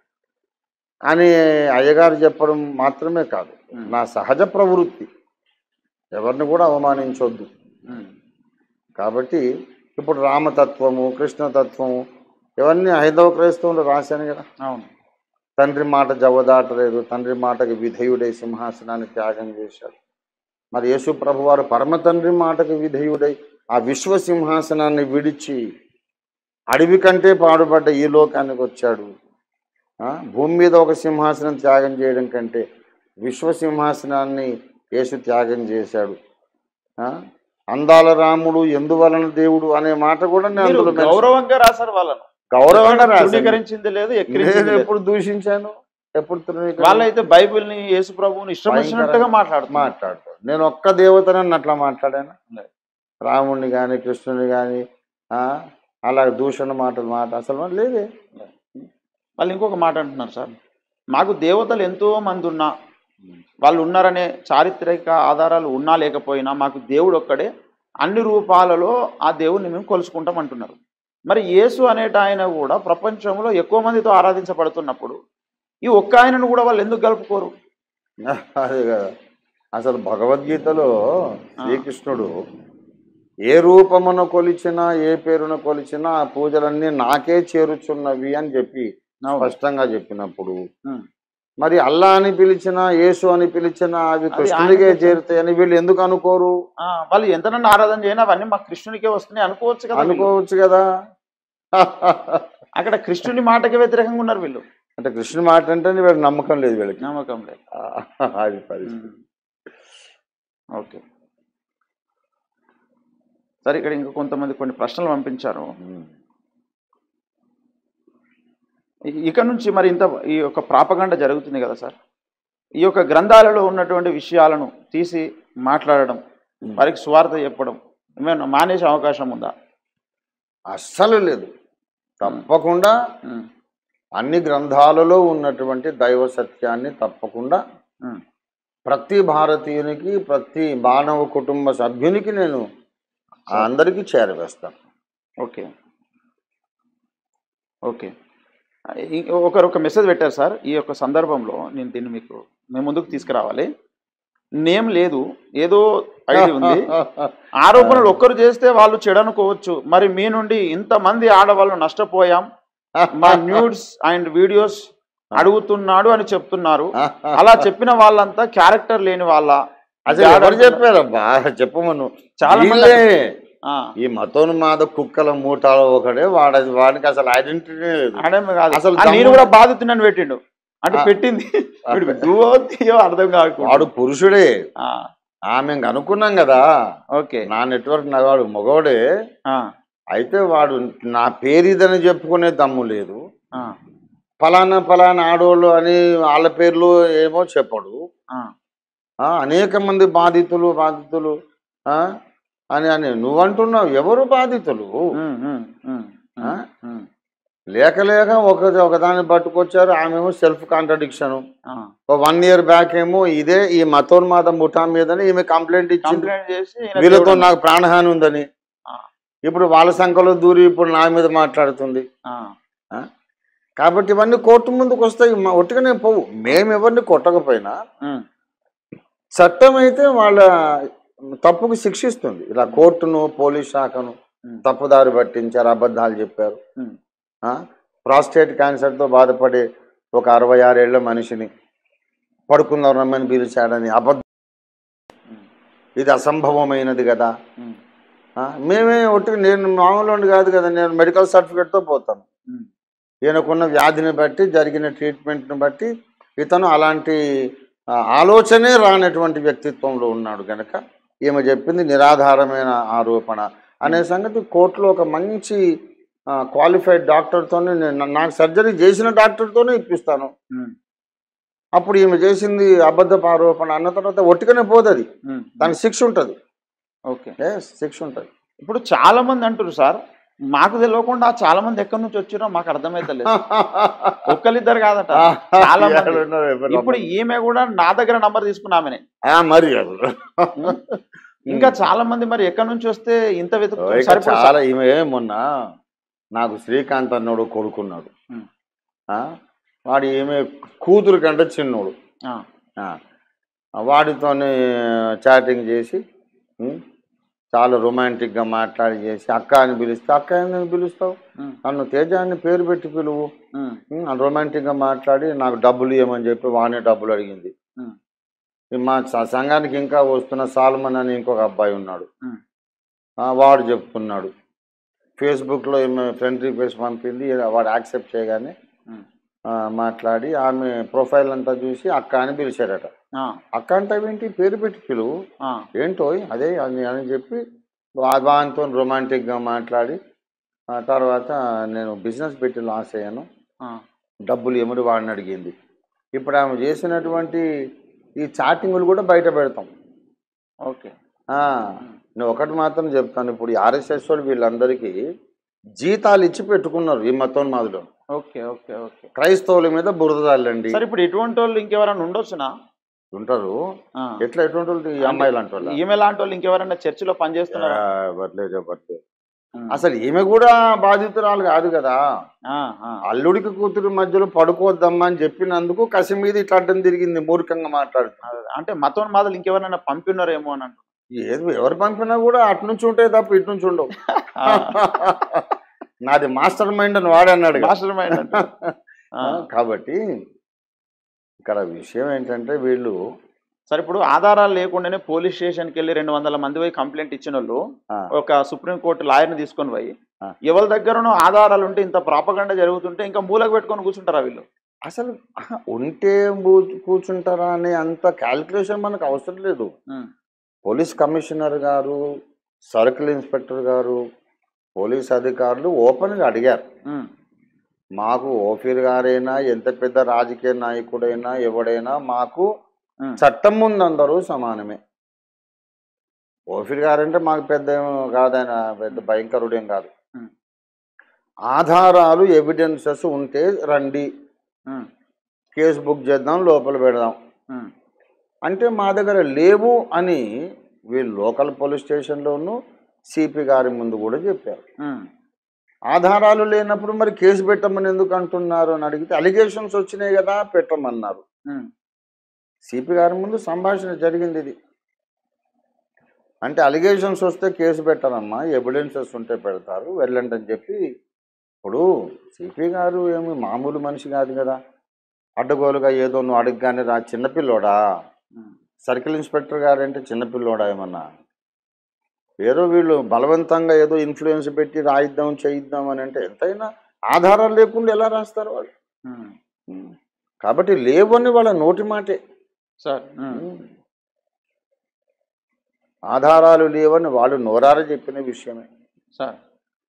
అని అయ్యగారు చెప్పడం మాత్రమే కాదు నా సహజ ప్రవృత్తి ఎవరిని కూడా అవమానించొద్దు ఉమ్. కాబట్టి ఇప్పుడు రామతత్వము కృష్ణతత్వము ఇవన్నీ హైందవ క్రైస్తవంలో రాశాను కదా అవును తండ్రి మాట జవదాటలేదు తండ్రి మాటకి విధేయుడై సింహాసనాన్ని త్యాగం చేశాడు మరి యేసు ప్రభు వారు పరమ తండ్రి మాటకి విధేయుడై ఆ విశ్వ సింహాసనాన్ని విడిచి అడవి కంటే పాడుపడ్డ ఈ లోకానికి వచ్చాడు ఆ, భూమి మీద ఒక సింహాసనం త్యాగం చేయడం కంటే విశ్వ సింహాసనాన్ని యేసు త్యాగం చేశాడు ఆ, అందాల రాముడు ఎందువలన దేవుడు అనే మాట కూడా నేను మీరు అందులో mention- గౌరవంగా రాశారు వాళ్ళను గౌరవంగా రాశాను తృణీకరించింది లేదు ఎక్కిరించింది నేను లేదు. ఎప్పుడు దూషించాను ఎప్పుడు తృణీకరించాను? వాళ్ళైతే బైబిల్ ని యేసు ప్రభువుని ఇష్టం వచ్చినట్టుగా మాట్లాడుతున్నారు మాట్లాడతాడు నేను ఒక్క దేవతనని అట్లా మాట్లాడాను లేదు. రాముణ్ణి కానీ కృష్ణుని కానీ అలా దూషణ మాటలు మాట అసలు లేదే వాళ్ళు ఇంకొక మాట అంటున్నారు సార్ మాకు దేవతలు ఎంతో మంది ఉన్నా వాళ్ళు ఉన్నారనే చారిత్రక ఆధారాలు ఉన్నా లేకపోయినా మాకు దేవుడు ఒక్కడే అన్ని రూపాలలో ఆ దేవుడిని మేము కొలుసుకుంటాం అంటున్నారు మరి యేసు అనేట ఆయన కూడా ప్రపంచంలో ఎక్కువ మందితో ఆరాధించబడుతున్నప్పుడు ఈ ఒక్క ఆయనను కూడా వాళ్ళు ఎందుకు కలుపుకోరు అదే కదా అసలు భగవద్గీతలో శ్రీకృష్ణుడు ఏ రూపమున కొలిచినా ఏ పేరున కొలిచినా ఆ పూజలన్నీ నాకే చేరుచున్నవి అని చెప్పి స్పష్టంగా చెప్పినప్పుడు ఉమ్. మరి అల్లా అని పిలిచినా యేసు అని పిలిచినా అవి అది కృష్ణుడికే ఆయనకే చేరుతాయని వీళ్ళు ఎందుకు అనుకోరు ఆ, వాళ్ళు ఎంతనన్నా ఆరాధన చేయనా అవన్నీ మా కృష్ణునికే వస్తున్నాయి అనుకోవచ్చు కదా వీళ్ళు. అనుకోవచ్చు కదా అక్కడ కృష్ణుని మాటకి వ్యతిరేకంగా ఉన్నారు వీళ్ళు అంటే కృష్ణుని మాట అంటే వీళ్ళకి నమ్మకం లేదు వీళ్ళకి నమ్మకం లేదు అది పరిస్థితి ఓకే సరే ఇక్కడ ఇంకా కొంతమంది కొన్ని ప్రశ్నలు పంపించారు ఉమ్. ఇ- ఇక నుంచి మరి ఇంత ఈ యొక్క ప్రాపగండ జరుగుతుంది కదా సార్ ఈ యొక్క గ్రంథాలలో ఉన్నటువంటి విషయాలను తీసి మాట్లాడడం వారికి స్వార్థ చెప్పడం ఏమైనా మానేసే అవకాశం ఉందా అస్సలు లేదు తప్పకుండా ఉమ్, అన్ని గ్రంథాలలో ఉన్నటువంటి దైవ సత్యాన్ని తప్పకుండా ఉమ్, ప్రతి భారతీయునికి ప్రతి మానవ కుటుంబ సభ్యునికి నేను అందరికీ చేరవేస్తాను ఓకే ఓకే ఇ- ఒకరు ఒక మెసేజ్ పెట్టారు సార్ ఈ యొక్క సందర్భంలో నేను దీన్ని మీకు మేము ముందుకు తీసుకురావాలి నేమ్ లేదు ఏదో ఐడి ఉంది ఆరోపణలు ఒక్కరు చేస్తే వాళ్ళు చెడనుకోవచ్చు మరి మీ నుండి ఇంతమంది ఆడవాళ్ళు నష్టపోయాం మా న్యూడ్స్ అండ్ వీడియోస్ అడుగుతున్నాడు అని చెప్తున్నారు అలా చెప్పిన వాళ్ళంతా క్యారెక్టర్ లేని వాళ్ళ అసలు ఎవరు చెప్పారబ్బా చెప్పమను చాలా మంది వీళ్ళే. ఆ, ఈ మతోన్మాద కుక్కల మూటాలో ఒకడే వాడ వాడికి అసలు ఐడెంటిటీ లేదు ఆడేమో కాదు అసలు ఆ, నేను దమ్ము- కూడా బాధితున్నాను పెట్టిండు అంటే ఆ. పెట్టింది వీడు దువ్వో తీయో అర్థం కాకుండా వాడు పురుషుడే ఆ, ఆమె అనుకున్నాం కదా ఓకే నా నెట్వర్క్ నా వాడు మగవాడే ఆ, అయితే వాడు నా పేరు ఇదని చెప్పుకునే దమ్ము లేదు ఆ, ఫలానా ఫలానా ఆడోళ్ళు అని వాళ్ళ పేర్లు ఏమో చెప్పడు ఆ, ఆ, అనేక మంది బాధితులు బాధితులు ఆ, అని అని నువ్వు అంటున్నావు ఎవరు బాధితులు ఉమ్, ఉమ్, ఉమ్, ఆ? ఉమ్, లేక లేక ఒక ఒకదాన్ని పట్టుకొచ్చారు ఆమెమో సెల్ఫ్ కాంట్రడిక్షన్ ఆ. వన్ ఇయర్ బ్యాక్ ఏమో ఇదే ఈ మతోన్మాద ముఠా మీదని ఈమె కంప్లైంట్ ఇచ్చింది కంప్లైంట్ చేసి ఈయన వీళ్ళతో దేవుడు- నాకు ప్రాణహాని ఉందని ఆ, ఇప్పుడు వాళ్ళ సంఖ్యలో దూరి ఇప్పుడు నా మీద మాట్లాడుతుంది ఆ, ఆ? కాబట్టి ఇవన్నీ కోర్టు ముందుకు వస్తాయి మా ఒట్టుగానే పోవు మేము ఎవరిని కొట్టకపోయినా ఉమ్, చట్టం అయితే వాళ్ళ తప్పుకు శిక్షిస్తుంది ఇలా కోర్టును పోలీస్ శాఖను ఉమ్, తప్పుదారి పట్టించారు అబద్ధాలు చెప్పారు ఉమ్, ప్రాస్టేట్ క్యాన్సర్తో బాధపడే ఒక అరవై ఆరేళ్ల మనిషిని పడుకుందాం రమ్మని పిలిచాడని అబద్ధం ఉమ్, ఇది అసంభవమైనది కదా ఉమ్, ఆ, మేమే ఒట్టి నేను మామూలు కాదు కదా నేను మెడికల్ సర్టిఫికేట్తో పోతాను ఉమ్, ఈయనకున్న వ్యాధిని బట్టి జరిగిన ట్రీట్మెంట్ని బట్టి ఇతను అలాంటి ఆ, ఆలోచనే రానటువంటి వ్యక్తిత్వంలో ఉన్నాడు గనక ఈమె చెప్పింది నిరాధారమైన ఆరోపణ అనే సంగతి కోర్టులో ఒక మంచి క్వాలిఫైడ్ డాక్టర్తోనే నేను నాకు సర్జరీ చేసిన డాక్టర్తోనే ఇప్పిస్తాను ఉమ్, అప్పుడు ఈమె చేసింది అబద్ధపు ఆరోపణ అన్న తర్వాత ఒట్టిగానే పోతుంది ఉమ్, దానికి శిక్ష ఉంటుంది ఓకే ఏ శిక్ష ఉంటుంది ఇప్పుడు చాలా మంది అంటారు సార్ మాకు తెలియకుండా చాలా మంది ఎక్కడి నుంచి వచ్చారో మాకు అర్థమైతలేదు ఒక్కరిద్దరు కాదట చాలా మంది ఇప్పుడు ఈమె కూడా నా దగ్గర నంబర్ తీసుకున్నామనే ఆ, మరి అది. ఇంకా చాలా మంది మరి ఎక్కడి నుంచి వస్తే ఇంత ఓ, వెతుకుతారు ఇక సరిపోదు చాలా ఈమె మొన్న నాకు శ్రీకాంత్ అన్నోడు కొడుకున్నాడు ఉమ్. ఆ, వాడు ఈమె కూతురు కంటే చిన్నోడు ఆ, ఆ, వాడితోనే చాటింగ్ చేసి ఉమ్, చాలా రొమాంటిక్గా మాట్లాడి చేసి అక్క అని పిలిస్తే అక్క అని పిలుస్తావు ఉమ్, నన్ను తేజ అని పేరు పెట్టి పిలువు ఉమ్, ఉమ్, అని రొమాంటిక్గా మాట్లాడి నాకు డబ్బులు ఇవ్వమని చెప్పి వానే డబ్బులు అడిగింది ఉమ్, ఈ మా స- సంఘానికి ఇంకా వస్తున్న సాల్మన్ అని ఇంకొక అబ్బాయి ఉన్నాడు ఉమ్, ఆ, వాడు చెప్తున్నాడు ఫేస్బుక్లో ఈమె ఫ్రెండ్ రిక్వెస్ట్ పంపింది వాడు యాక్సెప్ట్ చేయగానే ఉమ్, ఆ, మాట్లాడి ఆమె ప్రొఫైల్ అంతా చూసి అక్క అని పిలిచారట ఆ, అక్క అంటే ఏంటి పేరు పెట్టి పిలువు ఆ, ఏంటో అదే అని అని చెప్పి వా- వానితో రొమాంటిక్గా మాట్లాడి ఆ తర్వాత నేను బిజినెస్ పెట్టి లాస్ అయ్యాను ఆ, డబ్బులు ఎముడు వాడిని అడిగింది ఇప్పుడు ఆమె చేసినటువంటి ఈ చాటింగులు కూడా బయట పెడతాం ఓకే ఆ, నేను ఒకటి మాత్రం చెప్తాను ఇప్పుడు ఆర్ఎస్ఎస్ వాళ్ళు వీళ్ళందరికీ జీతాలు ఇచ్చి పెట్టుకున్నారు ఈ మతోన్మాదులు ఓకే ఓకే ఓకే క్రైస్తవుల మీద బురద చల్లండి సార్ ఇప్పుడు ఎటువంటి వాళ్ళు ఇంకెవరైనా ఉండొచ్చునా ఉంటారు ఆ. ఎట్లా ఎటువంటి వాళ్ళు ఈ అమ్మాయి లాంటి వాళ్ళు ఈమె లాంటి వాళ్ళు ఇంకెవరైనా చర్చిలో పనిచేస్తున్నారా పర్లేదు చెప్పట్లేదు ఉమ్. అసలు ఈమె కూడా బాధితురాలు కాదు కదా ఆ, ఆ. అల్లుడికి కూతురు మధ్యలో పడుకోవద్దమ్మా అని చెప్పినందుకు కసి మీద ఇట్లా అడ్డం తిరిగింది మూర్ఖంగా మాట్లాడుతుంది అంటే మతం మాదలు ఇంకెవరైనా పంపినారేమో అని అంటున్నారు ఏది ఎవరు పంపినా కూడా అటు నుంచి ఉంటాయి తప్ప ఇటు నుంచి ఉండవు ఆ. నాది మాస్టర్ మైండ్ అని వాడన్నాడు కదా. మాస్టర్ మైండ్ అంటారు. ఆ. కాబట్టి ఇక్కడ విషయం ఏంటంటే వీళ్ళు సరే ఇప్పుడు ఆధారాలు లేకుండానే పోలీస్ స్టేషన్కి వెళ్ళి రెండు వందల మంది పోయి కంప్లైంట్ ఇచ్చిన వాళ్ళు ఆ, ఒక సుప్రీంకోర్టు లాయర్ని తీసుకొని పోయి ఆ. ఎవరి దగ్గరనో ఆధారాలు ఉంటే ఇంత ప్రాపగండ జరుగుతుంటే ఇంకా మూలకు పెట్టుకొని కూర్చుంటారా వీళ్ళు అసలు ఆహా, ఉంటే బూ- కూర్చుంటారా అనే అంత క్యాల్కులేషన్ మనకు అవసరం లేదు ఉమ్, పోలీస్ కమిషనర్ గారు సర్కిల్ ఇన్స్పెక్టర్ గారు పోలీస్ అధికారులు ఓపెన్గా అడిగారు ఉమ్, మాకు ఓఫీర్ గారైనా ఎంత పెద్ద రాజకీయ నాయకుడైనా ఎవడైనా మాకు ఉమ్, చట్టం ముందు అందరూ సమానమే ఓఫీర్ గారంటే మాకు పెద్ద ఏం కాదు ఆయన పెద్ద భయంకరుడేం కాదు ఉమ్, ఆధారాలు ఎవిడెన్సెస్ ఉంటే రండి ఉమ్, కేసు బుక్ చేద్దాం లోపల పెడదాం ఉమ్, అంటే మా దగ్గర లేవు అని వీళ్ళు లోకల్ పోలీస్ స్టేషన్లోను సిపి గారి ముందు కూడా చెప్పారు ఉమ్, ఆధారాలు లేనప్పుడు మరి కేసు పెట్టమని ఎందుకు అంటున్నారు అని అడిగితే అలిగేషన్స్ వచ్చినాయి కదా పెట్టమన్నారు ఉమ్, సిపి గారి ముందు సంభాషణ జరిగింది ఇది అంటే అలిగేషన్స్ వస్తే కేసు పెట్టారమ్మా ఎవిడెన్సెస్ ఉంటే పెడతారు వెళ్ళండి అని చెప్పి ఇప్పుడు సిపి గారు ఏమి మామూలు మనిషి కాదు కదా అడ్డగోలుగా ఏదో నువ్వు అడగగానే రా చిన్నపిల్లోడా ఉమ్, సర్కిల్ ఇన్స్పెక్టర్ గారు అంటే చిన్నపిల్లోడా ఏమన్నా ఏదో వీళ్ళు బలవంతంగా ఏదో ఇన్ఫ్లుయెన్స్ పెట్టి రాయిద్దాం చేయిద్దాం అని అంటే ఎంతైనా ఆధారాలు లేకుండా ఎలా రాస్తారు వాళ్ళు ఉమ్. కాబట్టి లేవని వాళ్ళ నోటి మాటే సార్ ఉమ్, ఆధారాలు లేవని వాళ్ళు నోరార చెప్పిన విషయమే సార్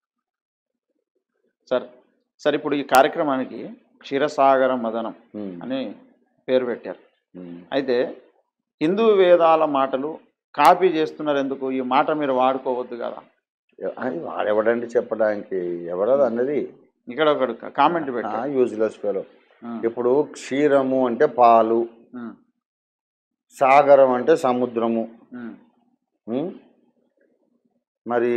సార్ సార్ ఇప్పుడు ఈ కార్యక్రమానికి క్షీరసాగర మదనం ఉమ్, అని పేరు పెట్టారు ఉమ్. అయితే హిందూ వేదాల మాటలు కాపీ చేస్తున్నారు ఎందుకు ఈ మాట మీరు వాడుకోవద్దు కదా అది వాడెవడండి చెప్పడానికి ఎవరది అన్నది ఇక్కడ ఒకడు కామెంట్ పెట్టారు యూజ్లెస్ ఫెలో ఉమ్, ఇప్పుడు క్షీరము అంటే పాలు ఉమ్, సాగరం అంటే సముద్రము ఉమ్, ఉమ్? మరి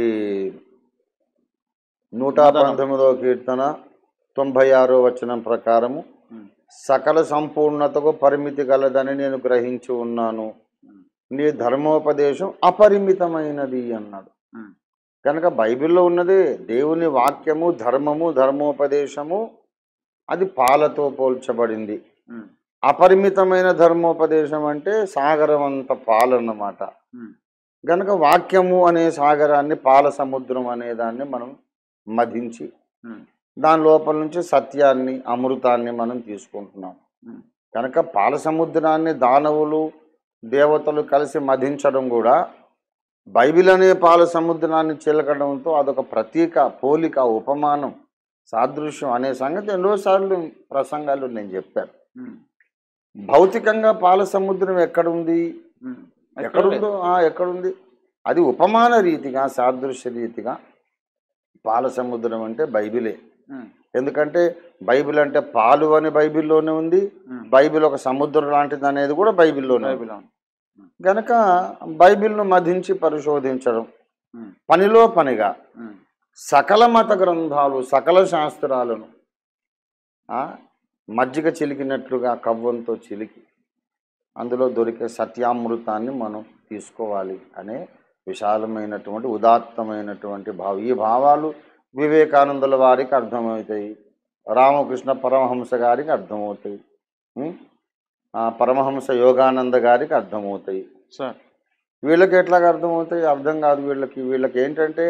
నూట మదనం. పంతొమ్మిదవ కీర్తన తొంభై ఆరో వచనం ప్రకారము ఉమ్, సకల సంపూర్ణతకు పరిమితి కలదని నేను గ్రహించి ఉన్నాను ఉమ్, నీ ధర్మోపదేశం అపరిమితమైనది అన్నాడు ఉమ్, కనుక బైబిల్లో ఉన్నది దేవుని వాక్యము ధర్మము ధర్మోపదేశము అది పాలతో పోల్చబడింది ఉమ్, అపరిమితమైన ధర్మోపదేశం అంటే సాగరం అంత పాలన్నమాట ఉమ్, గనుక వాక్యము అనే సాగరాన్ని పాల సముద్రం అనే దాన్ని మనం మధించి ఉమ్, దాని లోపల నుంచి సత్యాన్ని అమృతాన్ని మనం తీసుకుంటున్నాం ఉమ్, కనుక పాల సముద్రాన్ని దానవులు దేవతలు కలిసి మధించడం కూడా బైబిల్ అనే పాల సముద్రాన్ని చిలకడంతో అదొక ప్రతీక పోలిక ఉపమానం సాదృశ్యం అనే సంగతి ఎన్నోసార్లు ప్రసంగాలు నేను చెప్పాను ఉమ్, భౌతికంగా పాల సముద్రం ఎక్కడుంది ఉమ్. ఎక్కడుందో ఆ, ఎక్కడుంది అది ఉపమాన రీతిగా సాదృశ్య రీతిగా పాల సముద్రం అంటే బైబిలే ఉమ్, ఎందుకంటే బైబిల్ అంటే పాలు అని బైబిల్లోనే ఉంది ఉమ్. బైబిల్ ఒక సముద్రం లాంటిది అనేది కూడా బైబిల్లోనే ఉంది బైబిల్ అవును. గనక బైబిల్ను మధించి పరిశోధించడం ఉమ్, పనిలో పనిగా ఉమ్, సకల మత గ్రంథాలు సకల శాస్త్రాలను ఆ, మజ్జిగ చిలికినట్లుగా కవ్వంతో చిలికి అందులో దొరికే సత్యామృతాన్ని మనం తీసుకోవాలి అనే విశాలమైనటువంటి ఉదాత్తమైనటువంటి భావం ఈ భావాలు వివేకానందుల వారికి అర్థమవుతాయి రామకృష్ణ పరమహంస గారికి అర్థమవుతాయి ఉం? ఆ, పరమహంస యోగానంద గారికి అర్థమవుతాయి సార్ వీళ్ళకి ఎట్లాగ అర్థమవుతాయి అర్థం కాదు వీళ్ళకి వీళ్ళకి ఏంటంటే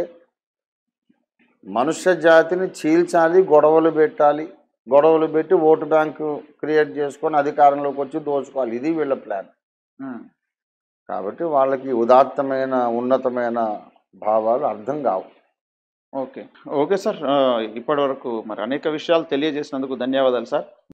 మనుష్య జాతిని చీల్చాలి గొడవలు పెట్టాలి గొడవలు పెట్టి ఓటు బ్యాంకు క్రియేట్ చేసుకొని అధికారంలోకి వచ్చి దోచుకోవాలి ఇది వీళ్ళ ప్లాన్ ఉమ్, కాబట్టి వాళ్ళకి ఉదాత్తమైన ఉన్నతమైన భావాలు అర్థం కావు ఓకే ఓకే సార్ ఆ, ఇప్పటి వరకు మరి అనేక విషయాలు తెలియజేసినందుకు ధన్యవాదాలు సార్